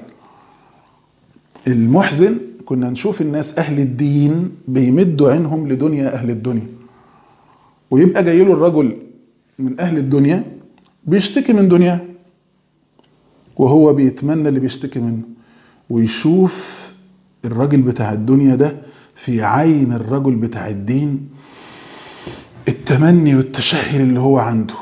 المحزن كنا نشوف الناس أهل الدين بيمدوا عينهم لدنيا أهل الدنيا ويبقى جاي له الرجل من اهل الدنيا بيشتكي من دنياه وهو بيتمنى اللي بيشتكي منه ويشوف الراجل بتاع الدنيا ده في عين الرجل بتاع الدين التمني والتشهي اللي هو عنده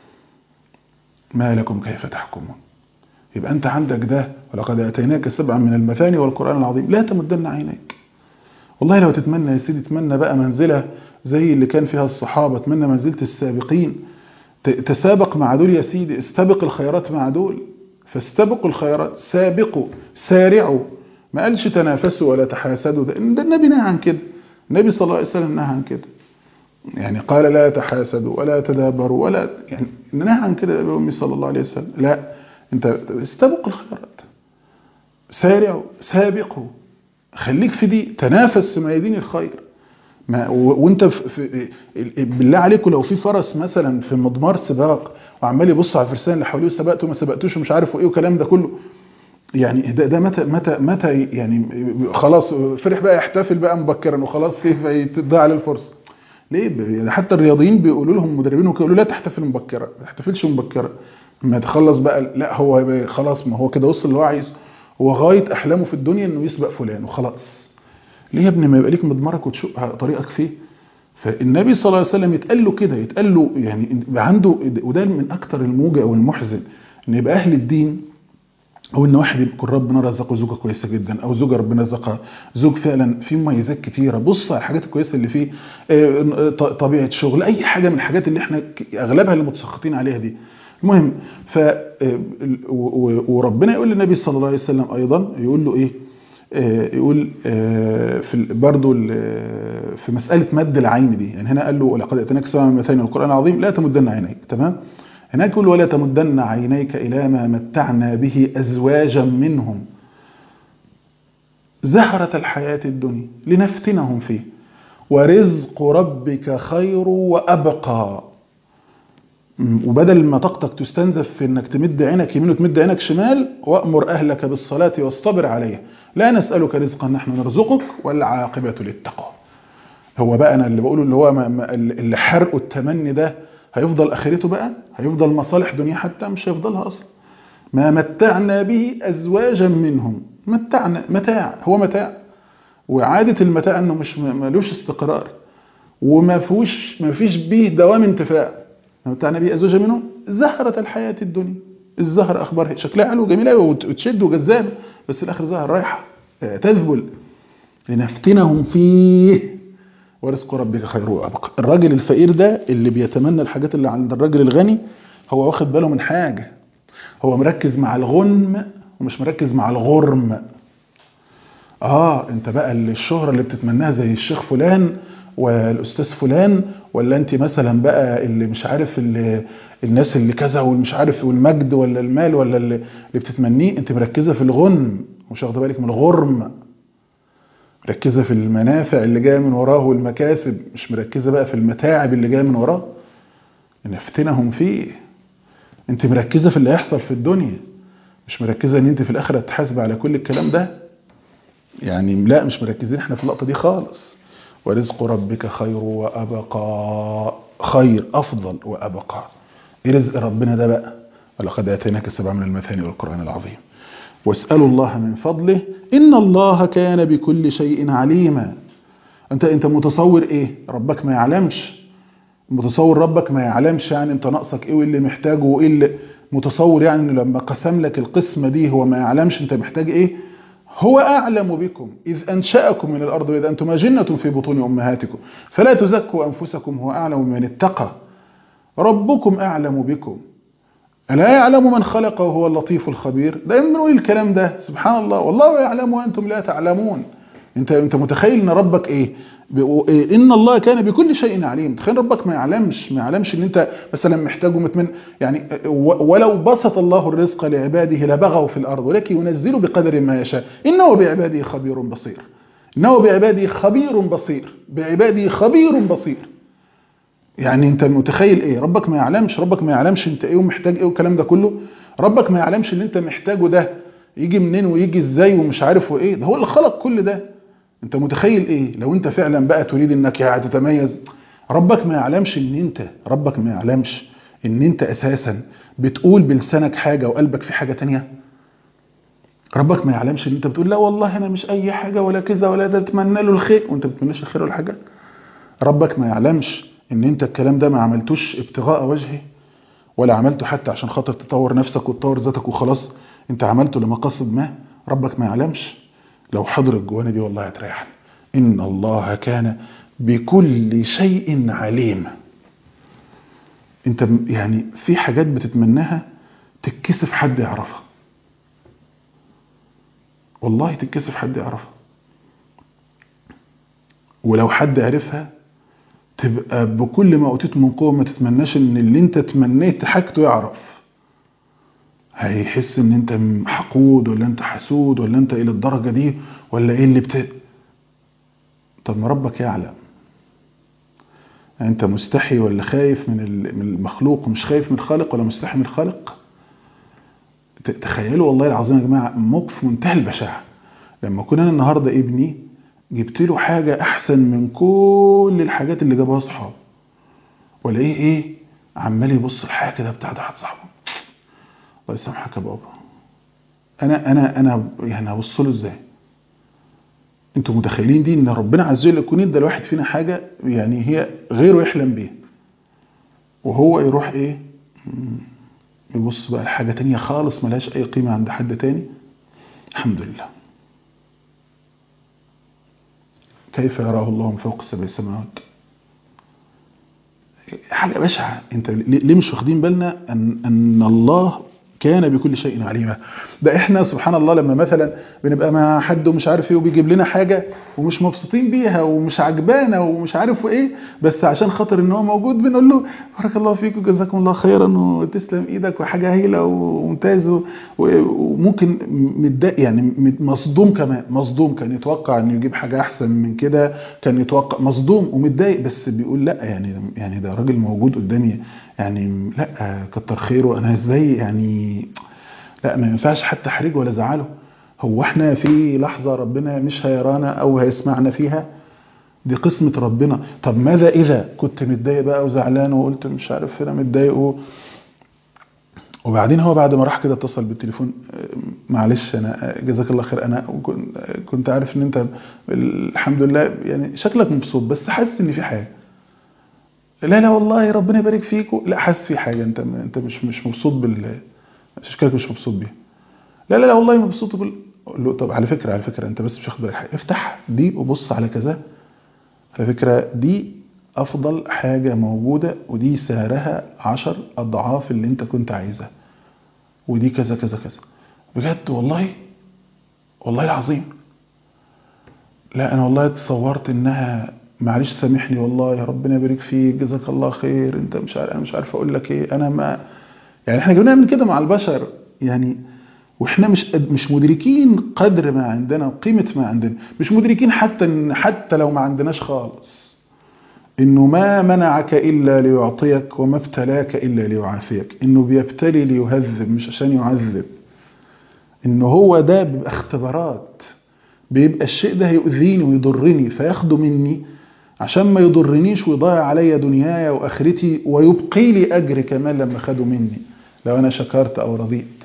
ما لكم كيف تحكمون يبقى انت عندك ده ولقد اتيناك سبعا من المثاني والقران العظيم لا تمدن عينيك والله لو تتمنى يا سيدي تتمنى بقى منزله زي اللي كان فيها الصحابه تمنى منزله السابقين تسابق مع دول يا سيدي استبق الخيرات مع دول فاستبقوا الخيرات سابقوا سارعوا ما قالش تنافسوا ولا تحاسدوا ده, ده النبي نهى عن كده النبي صلى الله عليه وسلم نهى عن كده يعني قال لا تحاسدوا ولا تدابروا ولا يعني نهى عن كده النبي صلى الله عليه وسلم لا انت استبقوا الخيرات سارعوا سابقوا خليك في دي تنافس في ميادين الخير ما وانت في, في بالله عليكم لو في فرس مثلا في مضمار سباق وعمال يبص على الفرسان اللي حواليه سبقته ما سبقتوش ومش عارف ايه والكلام ده كله يعني ده, ده متى متى متى يعني خلاص فرح بقى يحتفل بقى مبكرا وخلاص فيه تضيع عليه الفرصه ليه يعني حتى الرياضيين بيقولوا لهم مدربين يقولوا لا تحتفل مبكرا ما تحتفلش مبكرا لما يتخلص بقى لا هو خلاص ما هو كده وصل اللي هو عايزه هو غايه احلامه في الدنيا انه يسبق فلان وخلاص ليه يا ابني ما يبقى ليك مضمرك وتشق طريقك فيه فالنبي صلى الله عليه وسلم يتقال له كده يتقال له يعني يبقى عنده وده من اكتر الموجع والمحزن ان يبقى اهل الدين او ان واحد يكون ربنا رزقه زوجه كويسه جدا او زوجه ربنا رزقها زوج فعلا فيه مميزات كتيره بص على الحاجات الكويسه اللي فيه طبيعه شغل اي حاجه من الحاجات اللي احنا اغلبها اللي متسخطين عليها دي المهم ف وربنا يقول للنبي صلى الله عليه وسلم ايضا يقول له ايه يقول في برضه في مساله مد العين دي يعني هنا قال له ولقد اتيناك سبعا من مثاني القران العظيم لا تمدن عينيك تمام هناك يقول ولا تمدن عينيك الى ما متعنا به ازواجا منهم زهرة الحياة الدنيا لنفتنهم فيه ورزق ربك خير وأبقى وبدل ما طاقتك تستنزف في انك تمد عينك يمين وتمد عينك شمال وامر اهلك بالصلاه واصطبر عليها لا نسالك رزقا نحن نرزقك والعاقبه للتقوى هو بقى انا اللي بقوله اللي هو اللي حرقه التمني ده هيفضل اخرته بقى هيفضل مصالح دنيا حتى مش هيفضلها اصلا ما متعنا به ازواجا منهم متعنا متاع هو متاع وعاده المتاع انه مش ملوش استقرار وما فيهوش ما فيش به دوام انتفاع متعنا به ازواجا منهم زهرة الحياة الدنيا الزهر اخبارها شكلها حلو وجميل قوي وتشد وجذاب بس الاخر زهر رايحه تذبل لنفتنهم فيه ورزق ربك خير وابقى الراجل الفقير ده اللي بيتمنى الحاجات اللي عند الراجل الغني هو واخد باله من حاجه هو مركز مع الغنم ومش مركز مع الغرم اه انت بقى الشهره اللي بتتمناها زي الشيخ فلان والاستاذ فلان ولا انت مثلا بقى اللي مش عارف اللي الناس اللي كذا والمش عارف والمجد ولا المال ولا اللي بتتمنيه انت مركزه في الغنم مش واخده بالك من الغرم مركزه في المنافع اللي جايه من وراه والمكاسب مش مركزه بقى في المتاعب اللي جايه من وراه نفتنهم فيه انت مركزه في اللي هيحصل في الدنيا مش مركزه ان انت في الاخره تحاسب على كل الكلام ده يعني لا مش مركزين احنا في اللقطه دي خالص ورزق ربك خير وابقى خير افضل وابقى ايه رزق ربنا ده بقى ولقد اتيناك سبعا من المثاني والقران العظيم واسالوا الله من فضله ان الله كان بكل شيء عليما انت انت متصور ايه ربك ما يعلمش متصور ربك ما يعلمش يعني انت ناقصك ايه واللي محتاجه وايه اللي متصور يعني لما قسم لك القسمه دي هو ما يعلمش انت محتاج ايه هو أعلم بكم إذ أنشأكم من الأرض وإذ أنتم أجنة في بطون أمهاتكم فلا تزكوا أنفسكم هو أعلم من اتقى ربكم أعلم بكم ألا يعلم من خلق وهو اللطيف الخبير دائما بنقول الكلام ده سبحان الله والله يعلم وأنتم لا تعلمون انت انت متخيل ان ربك ايه ان الله كان بكل شيء عليم تخيل ربك ما يعلمش ما يعلمش ان انت مثلا محتاج ومتمن يعني ولو بسط الله الرزق لعباده لبغوا في الارض ولكن ينزل بقدر ما يشاء انه بعباده خبير بصير انه بعباده خبير بصير بعباده خبير بصير يعني انت متخيل ايه ربك ما يعلمش ربك ما يعلمش انت ايه ومحتاج ايه والكلام ده كله ربك ما يعلمش اللي انت محتاجه ده يجي منين ويجي ازاي ومش عارف وايه ده هو اللي خلق كل ده انت متخيل ايه لو انت فعلا بقى تريد انك يعني تتميز ربك ما يعلمش ان انت ربك ما يعلمش ان انت اساسا بتقول بلسانك حاجة وقلبك في حاجة تانية ربك ما يعلمش ان انت بتقول لا والله انا مش اي حاجة ولا كذا ولا ده اتمنى له الخير وانت بتتمناش الخير ولا حاجة ربك ما يعلمش ان انت الكلام ده ما عملتوش ابتغاء وجهه ولا عملته حتى عشان خاطر تطور نفسك وتطور ذاتك وخلاص انت عملته لمقاصد ما ربك ما يعلمش لو حضر الجوانب دي والله هتريحني ان الله كان بكل شيء عليم انت يعني في حاجات بتتمناها تتكسف حد يعرفها والله تتكسف حد يعرفها ولو حد عرفها تبقى بكل ما اوتيت من قوه ما تتمناش ان اللي انت تمنيت حاجته يعرف هيحس ان انت حقود ولا انت حسود ولا انت الى الدرجه دي ولا ايه اللي بت طب ما ربك يعلم يعني انت مستحي ولا خايف من المخلوق ومش خايف من الخالق ولا مستحي من الخالق تخيلوا والله العظيم يا جماعه موقف منتهى البشاعه لما كنا انا النهارده ابني جبت له حاجه احسن من كل الحاجات اللي جابها اصحابه والاقيه ايه عمال يبص لحاجه كده بتاعت واحد صاحبه الله يسامحك يا بابا انا انا انا يعني هبص له ازاي انتوا متخيلين دي ان ربنا عز وجل يكون ادى الواحد فينا حاجه يعني هي غيره يحلم بيها وهو يروح ايه يبص بقى لحاجه تانية خالص ملهاش اي قيمه عند حد تاني الحمد لله كيف يراه الله من فوق سبع سماوات حاجه بشعه انت ليه مش واخدين بالنا ان ان الله كان بكل شيء عليما ده احنا سبحان الله لما مثلا بنبقى مع حد ومش عارف ايه وبيجيب لنا حاجه ومش مبسوطين بيها ومش عجبانا ومش عارف ايه بس عشان خاطر ان هو موجود بنقول له بارك الله فيك وجزاكم الله خيرا وتسلم ايدك وحاجه هايله وممتاز وممكن متضايق يعني مصدوم كمان مصدوم كان يتوقع انه يجيب حاجه احسن من كده كان يتوقع مصدوم ومتضايق بس بيقول لا يعني يعني ده راجل موجود قدامي يعني لا كتر خيره انا ازاي يعني لا ما ينفعش حتى احرجه ولا ازعله هو احنا في لحظه ربنا مش هيرانا او هيسمعنا فيها دي قسمة ربنا طب ماذا إذا كنت متضايق بقى وزعلان وقلت مش عارف أنا متضايق و... وبعدين هو بعد ما راح كده اتصل بالتليفون معلش أنا جزاك الله خير أنا كنت عارف إن أنت الحمد لله يعني شكلك مبسوط بس حاسس إن في حاجة لا لا والله ربنا يبارك فيك لا حاسس في حاجة أنت أنت مش مش مبسوط بال شكلك مش مبسوط بيها لا لا لا والله مبسوط بال اقول له طب على فكره على فكره انت بس مش واخد بالك افتح دي وبص على كذا على فكره دي افضل حاجه موجوده ودي سعرها عشر اضعاف اللي انت كنت عايزها ودي كذا كذا كذا بجد والله والله العظيم لا انا والله تصورت انها معلش سامحني والله يا ربنا يبارك فيك جزاك الله خير انت مش عارف انا مش عارف اقول لك ايه انا ما يعني احنا بنعمل كده مع البشر يعني واحنا مش مش مدركين قدر ما عندنا وقيمه ما عندنا مش مدركين حتى ان حتى لو ما عندناش خالص انه ما منعك الا ليعطيك وما ابتلاك الا ليعافيك انه بيبتلي ليهذب مش عشان يعذب انه هو ده بيبقى اختبارات بيبقى الشيء ده هيؤذيني ويضرني فياخده مني عشان ما يضرنيش ويضيع عليا دنياي واخرتي ويبقي لي اجر كمان لما خده مني لو انا شكرت او رضيت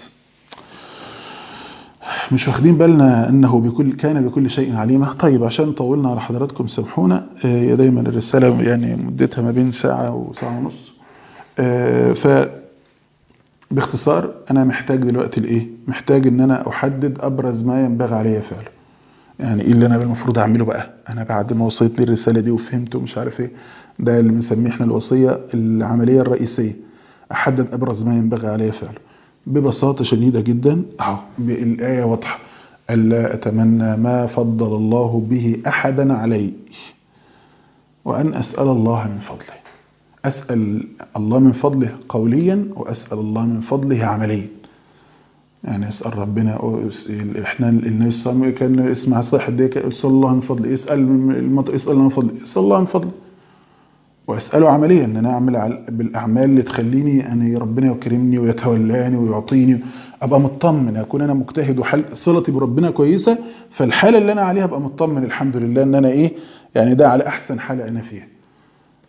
مش واخدين بالنا انه بكل كان بكل شيء عليما طيب عشان طولنا على حضراتكم سامحونا هي دايما الرساله يعني مدتها ما بين ساعه وساعه ونص ف باختصار انا محتاج دلوقتي لايه محتاج ان انا احدد ابرز ما ينبغي علي فعله يعني ايه اللي انا المفروض اعمله بقى انا بعد ما وصيت لي الرساله دي وفهمت ومش عارف ايه ده اللي بنسميه احنا الوصيه العمليه الرئيسيه احدد ابرز ما ينبغي علي فعله ببساطه شديده جدا اهو الايه واضحه الا اتمنى ما فضل الله به احدا علي وان اسال الله من فضله اسال الله من فضله قوليا واسال الله من فضله عمليا يعني اسال ربنا احنا النبي صلى الله عليه وسلم كان اسمع صاحب دي اسال الله من فضله اسال المط... اسال الله من فضله اسال الله من فضله واساله عمليا ان انا اعمل بالاعمال اللي تخليني ان ربنا يكرمني ويتولاني ويعطيني ابقى مطمن اكون انا مجتهد وحل صلتي بربنا كويسه فالحاله اللي انا عليها ابقى مطمن الحمد لله ان انا ايه يعني ده على احسن حاله انا فيها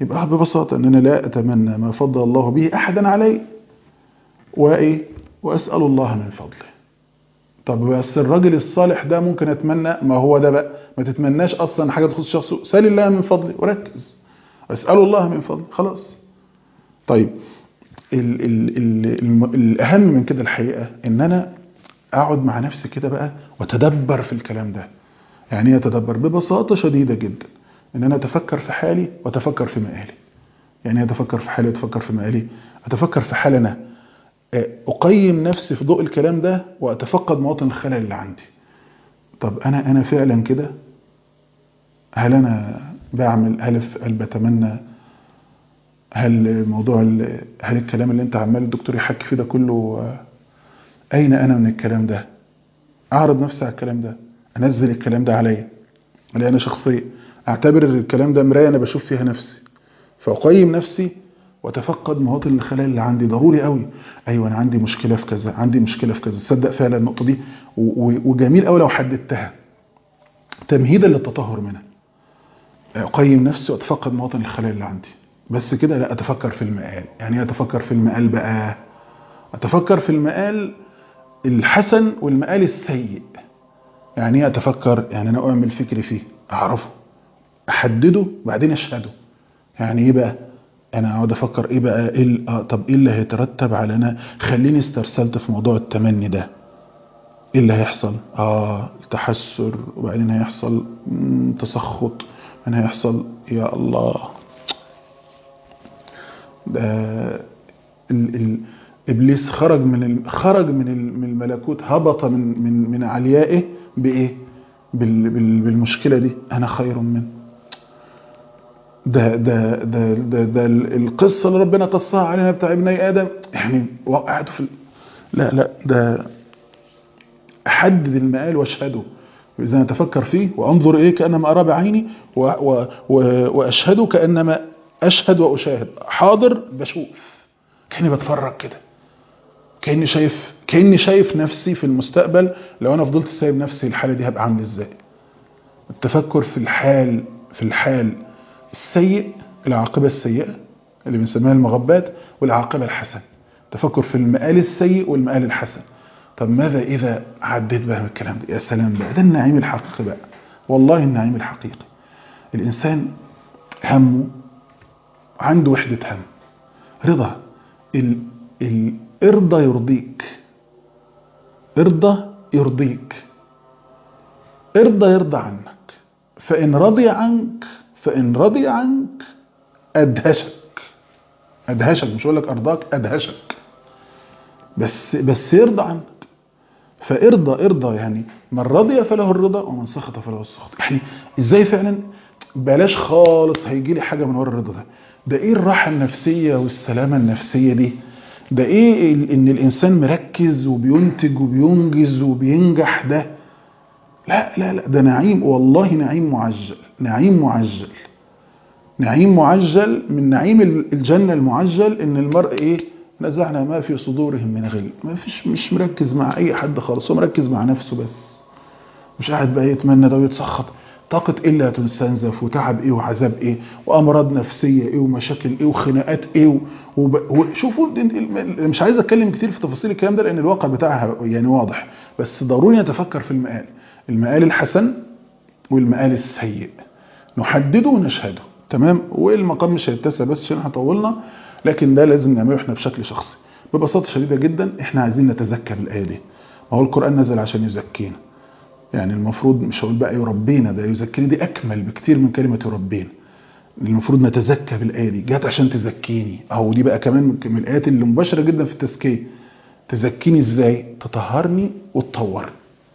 يبقى ببساطة ان انا لا اتمنى ما فضل الله به احدا علي وايه واسأل الله من فضله طب بس الراجل الصالح ده ممكن اتمنى ما هو ده بقى ما تتمناش اصلا حاجة تخص شخصه سال الله من فضله وركز اسأل الله من فضله خلاص طيب ال ال ال الم- الاهم من كده الحقيقة ان انا اقعد مع نفسي كده بقى واتدبر في الكلام ده يعني ايه اتدبر ببساطة شديدة جدا ان انا اتفكر في حالي واتفكر في مآلي يعني ايه اتفكر في حالي واتفكر في مآلي اتفكر في حال انا آه، اقيم نفسي في ضوء الكلام ده واتفقد مواطن الخلل اللي عندي طب انا انا فعلا كده هل انا بعمل هل هل بتمنى هل موضوع ال- هل الكلام اللي انت عمال الدكتور يحكي فيه ده كله آه، اين انا من الكلام ده اعرض نفسي على الكلام ده انزل الكلام ده عليا علي انا شخصيا اعتبر الكلام ده مرايه انا بشوف فيها نفسي فاقيم نفسي واتفقد مواطن الخلل اللي عندي ضروري قوي ايوه انا عندي مشكله في كذا عندي مشكله في كذا تصدق فعلا النقطه دي و- و- وجميل قوي لو حددتها تمهيدا للتطهر منها اقيم نفسي واتفقد مواطن الخلل اللي عندي بس كده لا اتفكر في المقال يعني ايه اتفكر في المقال بقى اتفكر في المقال الحسن والمقال السيء يعني ايه اتفكر يعني انا اعمل فكري فيه اعرفه احدده بعدين اشهده يعني ايه بقى انا اقعد افكر ايه بقى ايه ال- آه طب ايه اللي هيترتب على انا خليني استرسلت في موضوع التمني ده ايه اللي هيحصل اه التحسر وبعدين هيحصل مم، تسخط بعدين هيحصل يا الله ده ال ال ابليس خرج من ال خرج من ال من الملكوت هبط من من من عليائه بايه بال بال بالمشكله دي انا خير منه ده ده ده ده, ده القصه اللي ربنا قصها علينا بتاع ابني ادم يعني وقعته في ال- لا لا ده احدد المقال واشهده اذا اتفكر فيه وانظر اليه كانما ارى بعيني و و و واشهده كانما اشهد واشاهد حاضر بشوف كاني بتفرج كده كاني شايف كاني شايف نفسي في المستقبل لو انا فضلت سايب نفسي الحاله دي هبقى عامل ازاي التفكر في الحال في الحال السيء العاقبه السيئه اللي بنسميها المغبات والعاقبه الحسنه تفكر في المآل السيء والمآل الحسن طب ماذا إذا عديت بقى من الكلام ده يا سلام بقى ده النعيم الحقيقي بقى والله النعيم الحقيقي الإنسان همه عنده وحدة هم رضا ال... ال... ارضى يرضيك ارضى يرضيك ارضى يرضى عنك فإن رضي عنك فإن رضي عنك أدهشك أدهشك مش هقول لك أرضاك أدهشك بس بس يرضى عنك فارضى ارضى يعني من رضي فله الرضا ومن سخط فله السخط يعني ازاي فعلا بلاش خالص هيجي لي حاجه من ورا الرضا ده ده ايه الراحه النفسيه والسلامه النفسيه دي ده ايه ال- ان الانسان مركز وبينتج وبينجز وبينجح ده لا لا لا ده نعيم والله نعيم معجل نعيم معجل نعيم معجل من نعيم ال- الجنة المعجل ان المرء ايه نزعنا ما في صدورهم من غل ما فيش مش مركز مع اي حد خالص هو مركز مع نفسه بس مش قاعد بقى يتمنى ده ويتسخط طاقة ايه اللي هتنسنزف وتعب ايه وعذاب ايه وامراض نفسية ايه ومشاكل ايه وخناقات ايه و- وب... وشوفوا ال- ال- مش عايز اتكلم كتير في تفاصيل الكلام ده لان الواقع بتاعها يعني واضح بس ضروري نتفكر في المقال المقال الحسن والمقال السيء نحدده ونشهده تمام والمقام مش هيتسع بس عشان احنا طولنا لكن ده لازم نعمله احنا بشكل شخصي ببساطه شديده جدا احنا عايزين نتزكى بالايه دي ما هو القران نزل عشان يزكينا يعني المفروض مش هقول بقى يربينا ده يزكينا دي اكمل بكتير من كلمه يربينا المفروض نتزكى بالايه دي جت عشان تزكيني اهو دي بقى كمان من الايات اللي مباشره جدا في التزكيه تزكيني ازاي تطهرني وتطورني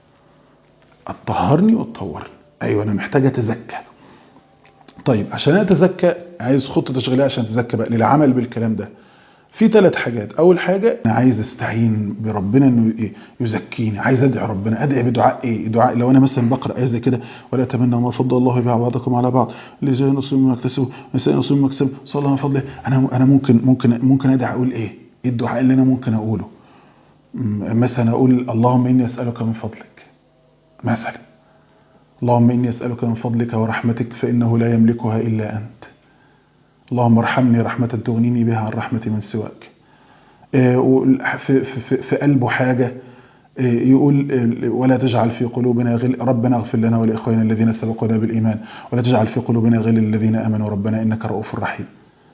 تطهرني وتطورني ايوه انا محتاج اتزكى طيب عشان اتزكى عايز خطه تشغيليه عشان اتزكى بقى للعمل بالكلام ده في ثلاث حاجات اول حاجه انا عايز استعين بربنا انه إيه؟ يزكيني عايز ادعي ربنا ادعي بدعاء ايه دعاء لو انا مثلا بقرا ايه زي كده ولا اتمنى ما فضل الله به بعضكم على بعض لرجال نصيب مما اكتسبوا ونساء نصيب مما اكتسبوا صلى الله من فضله انا انا ممكن ممكن ممكن ادعي اقول ايه ايه الدعاء اللي انا ممكن اقوله م- مثلا اقول اللهم اني اسالك من فضلك مثلا اللهم إني أسألك من فضلك ورحمتك فإنه لا يملكها إلا أنت اللهم ارحمني رحمة تغنيني بها عن رحمة من سواك آه، وال- في, في, في قلبه حاجة آه، يقول آه، ولا تجعل في قلوبنا غل ربنا اغفر لنا ولإخواننا الذين سبقونا بالإيمان ولا تجعل في قلوبنا غل للذين آمنوا ربنا إنك رؤوف رحيم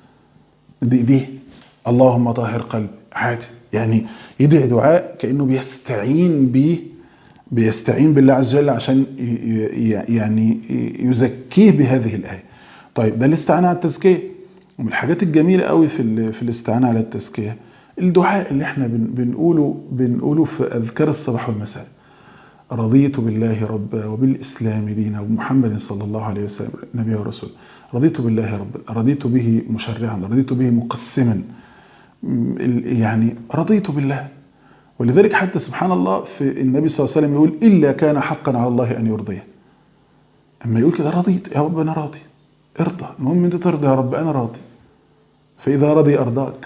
دي, دي اللهم طهر قلبي عادي يعني يدعي دعاء كأنه بيستعين بيه بيستعين بالله عز وجل عشان ي- ي- يعني يزكيه بهذه الآية طيب ده الاستعانة على التزكية ومن الحاجات الجميلة قوي في ال- في الاستعانة على التزكية الدعاء اللي احنا بن- بنقوله بنقوله في أذكار الصباح والمساء رضيت بالله ربا وبالإسلام دينا وبمحمد صلى الله عليه وسلم نبي ورسول رضيت بالله ربا رضيت به مشرعا رضيت به مقسما م- ال- يعني رضيت بالله ولذلك حتى سبحان الله في النبي صلى الله عليه وسلم يقول إلا كان حقا على الله أن يرضيه أما يقول كده رضيت يا رب أنا راضي ارضى المهم أنت ترضى يا رب أنا راضي فإذا رضي أرضاك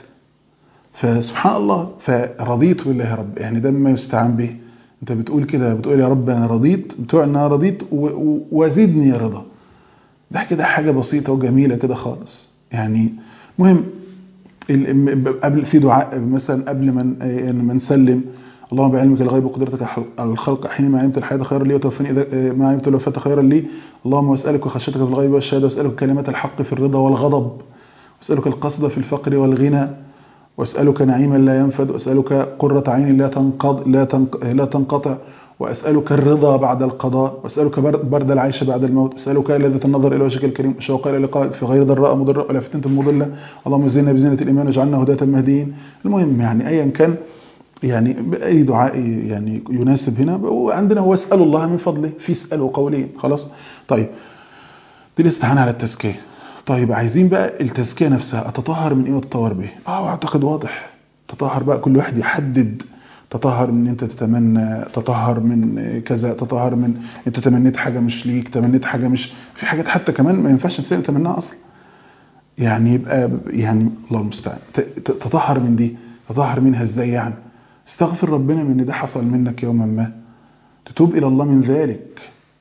فسبحان الله فرضيت بالله يا رب يعني ده ما يستعان به انت بتقول كده بتقول يا رب انا رضيت بتوع ان انا رضيت و- و- وزدني يا رضا ده كده حاجه بسيطه وجميله كده خالص يعني مهم ال- م- قبل في دعاء مثلا قبل ما ن- يعني ما نسلم اللهم بعلمك الغيب وقدرتك على الخلق حينما علمت الحياه خيرا لي وتوفني اذا ما علمت الوفاه خيرا لي اللهم واسالك خشيتك في الغيب والشهاده واسالك كلمات الحق في الرضا والغضب واسالك القصد في الفقر والغنى واسالك نعيما لا ينفد واسالك قرة عين لا تنقض لا تنق لا تنقطع واسالك الرضا بعد القضاء واسالك برد برد العيش بعد الموت اسالك لذة النظر الى وجهك الكريم شوقا الى لقائك في غير ضراء مضرة ولا فتنة مضلة اللهم زينا بزينة الايمان واجعلنا هداة مهديين المهم يعني ايا كان يعني اي دعاء يعني يناسب هنا وعندنا واسال الله من فضله في اساله قولين خلاص طيب دي الاستعانة على التزكية طيب عايزين بقى التزكية نفسها أتطهر من إيه وأتطور بإيه؟ أه أعتقد واضح تطهر بقى كل واحد يحدد تطهر من أنت تتمنى تطهر من كذا تطهر من أنت تمنيت حاجة مش ليك تمنيت حاجة مش في حاجات حتى كمان ما ينفعش الإنسان يتمناها أصلا يعني يبقى يعني الله المستعان ت- ت- تطهر من دي تطهر منها إزاي يعني استغفر ربنا من إن ده حصل منك يوما ما تتوب إلى الله من ذلك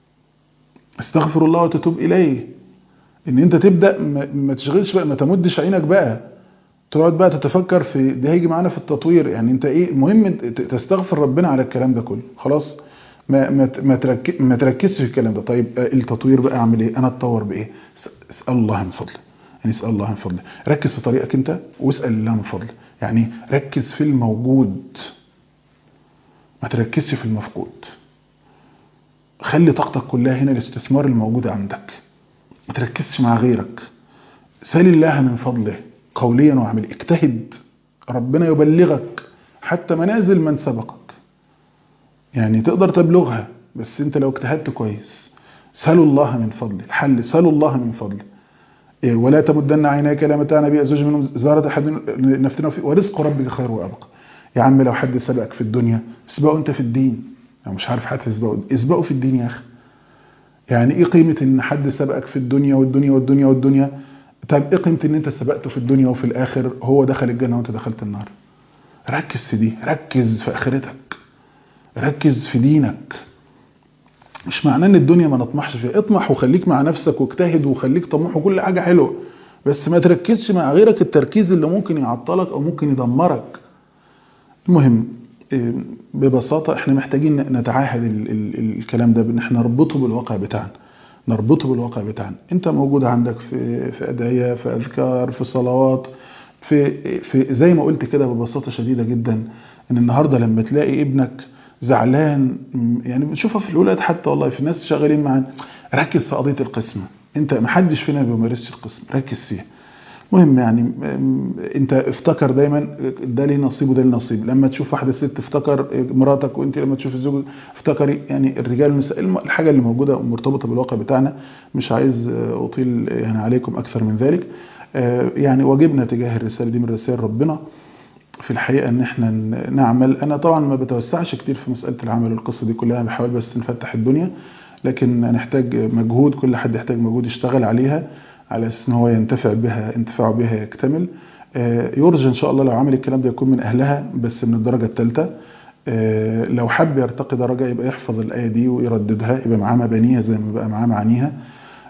استغفر الله وتتوب إليه ان انت تبدا ما, ما تشغلش بقى ما تمدش عينك بقى تقعد بقى تتفكر في ده هيجي معانا في التطوير يعني انت ايه المهم ت- تستغفر ربنا على الكلام ده كله خلاص ما ما ت- ما, ترك ما تركزش في الكلام ده طيب آه، التطوير بقى اعمل ايه انا اتطور بايه س- اسال الله من فضله يعني اسال الله من فضله ركز في طريقك انت واسال الله من فضله يعني ركز في الموجود ما تركزش في المفقود خلي طاقتك كلها هنا الاستثمار الموجود عندك ما تركزش مع غيرك سال الله من فضله قوليا وعمليا اجتهد ربنا يبلغك حتى منازل من سبقك يعني تقدر تبلغها بس انت لو اجتهدت كويس سالوا الله من فضله الحل سالوا الله من فضله إيه، ولا تمدن عينيك الى متاع نبي ازواج منهم زارة احد نفتنا فيه ورزق ربك خير وابقى يا عم لو حد سبقك في الدنيا اسبقه انت في الدين لو مش عارف حد يسبقه اسبقه في الدين يا اخي يعني ايه قيمة ان حد سبقك في الدنيا والدنيا والدنيا والدنيا طب ايه قيمة ان انت سبقته في الدنيا وفي الاخر هو دخل الجنة وانت دخلت النار ركز في دي ركز في اخرتك ركز في دينك مش معناه ان الدنيا ما نطمحش فيها اطمح وخليك مع نفسك واجتهد وخليك طموح وكل حاجة حلوة بس ما تركزش مع غيرك التركيز اللي ممكن يعطلك او ممكن يدمرك المهم إيه، ببساطة احنا محتاجين نتعاهد ال ال الكلام ده بان احنا نربطه بالواقع بتاعنا نربطه بالواقع بتاعنا انت موجود عندك في في ادعية في اذكار في صلوات في في زي ما قلت كده ببساطة شديدة جدا ان النهاردة لما تلاقي ابنك زعلان م، يعني بنشوفها في الولاد حتى والله في ناس شغالين معانا ركز في قضية القسمة انت محدش فينا بيمارسش القسم ركز فيها مهم يعني م- انت افتكر دايما ده ليه نصيب وده ليه نصيب لما تشوف واحده ست افتكر مراتك وانت لما تشوف الزوج افتكري يعني الرجال والنساء الم- الحاجه اللي موجوده مرتبطه بالواقع بتاعنا مش عايز اه، اطيل يعني عليكم اكثر من ذلك اه، يعني واجبنا تجاه الرساله دي من رسائل ربنا في الحقيقه ان احنا ن- نعمل انا طبعا ما بتوسعش كتير في مساله العمل والقصه دي كلها انا بحاول بس نفتح الدنيا لكن نحتاج مجهود كل حد يحتاج مجهود يشتغل عليها على اساس ان هو ينتفع بها انتفاعه بها يكتمل آه، يرجى ان شاء الله لو عمل الكلام ده يكون من اهلها بس من الدرجه الثالثه لو حب يرتقي درجه يبقى يحفظ الايه دي ويرددها يبقى معاه مبانيها زي ما بقى معاه معانيها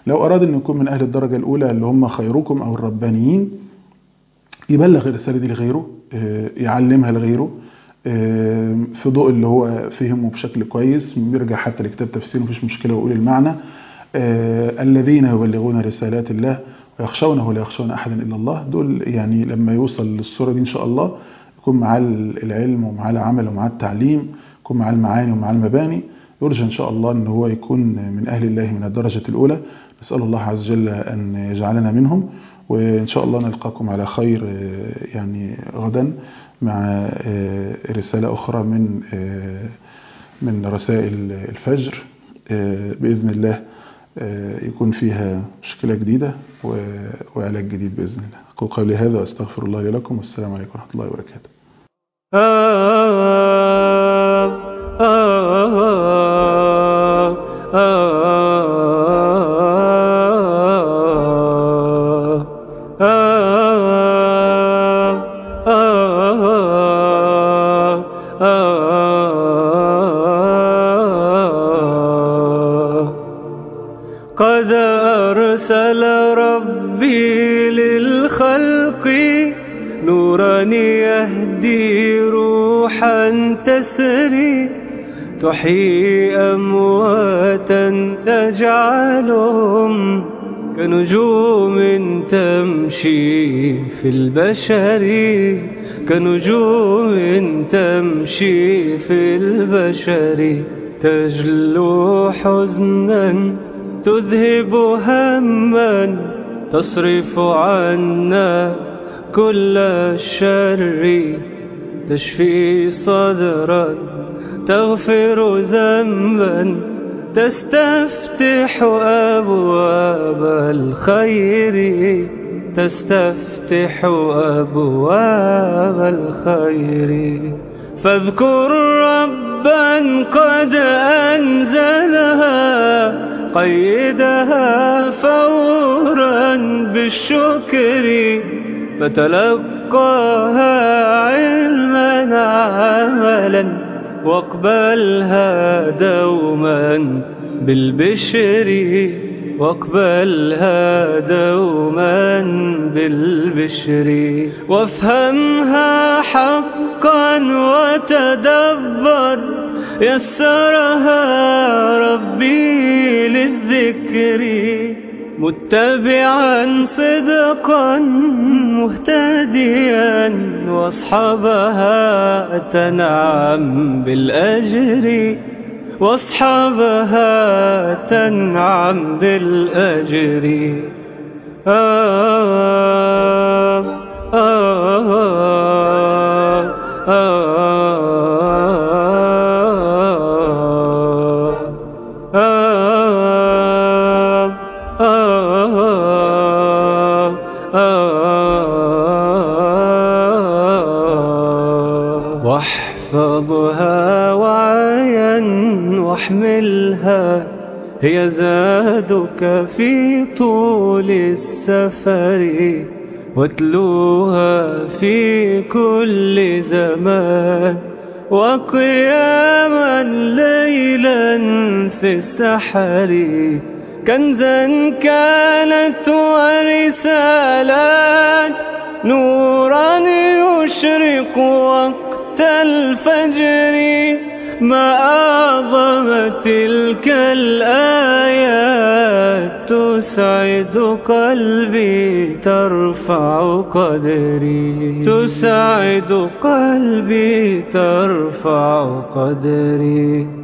لو أراد أن يكون من أهل الدرجة الأولى اللي هم خيركم أو الربانيين يبلغ الرسالة دي لغيره آه، يعلمها لغيره آه، في ضوء اللي هو فهمه بشكل كويس بيرجع حتى لكتاب تفسير مفيش مشكلة ويقول المعنى آه، الذين يبلغون رسالات الله ويخشونه لا يخشون أحدا إلا الله دول يعني لما يوصل للصورة دي إن شاء الله يكون معاه العلم ومعاه العمل ومعاه التعليم يكون معاه المعاني ومعاه المباني يرجى إن شاء الله أن هو يكون من أهل الله من الدرجة الأولى نسأل الله عز وجل أن يجعلنا منهم وإن شاء الله نلقاكم على خير آه، يعني غدا مع آه، رسالة أخرى من آه، من رسائل الفجر آه، بإذن الله آه، يكون فيها مشكلة جديدة و- وعلاج جديد بإذن الله أقول قولي هذا وأستغفر الله لي ولكم والسلام عليكم ورحمة الله وبركاته قد أرسل ربي للخلق نورا يهدي روحا تسري تحيي أمواتا تجعلهم كنجوم تمشي في البشر كنجوم تمشي في البشر تجلو حزنا تذهب هما تصرف عنا كل الشر تشفي صدرا تغفر ذنبا تستفتح أبواب الخير تستفتح أبواب الخير فاذكر ربا قد أنزلها قيدها فورا بالشكر فتلقاها علما عملا واقبلها دوما بالبشر واقبلها دوما بالبشر وافهمها حقا وتدبر يسرها ربي للذكر متبعا صدقا مهتديا واصحابها تنعم بالأجر واصحابها تنعم بالأجر آه آه آه آه آه آه واحفظها وعيا واحملها هي زادك في طول السفر واتلوها في كل زمان وقياما ليلا في السحر كنزا كانت ورسالات نورا يشرق وقت الفجر ما أعظم تلك الآيات تسعد قلبي ترفع قدري تسعد قلبي ترفع قدري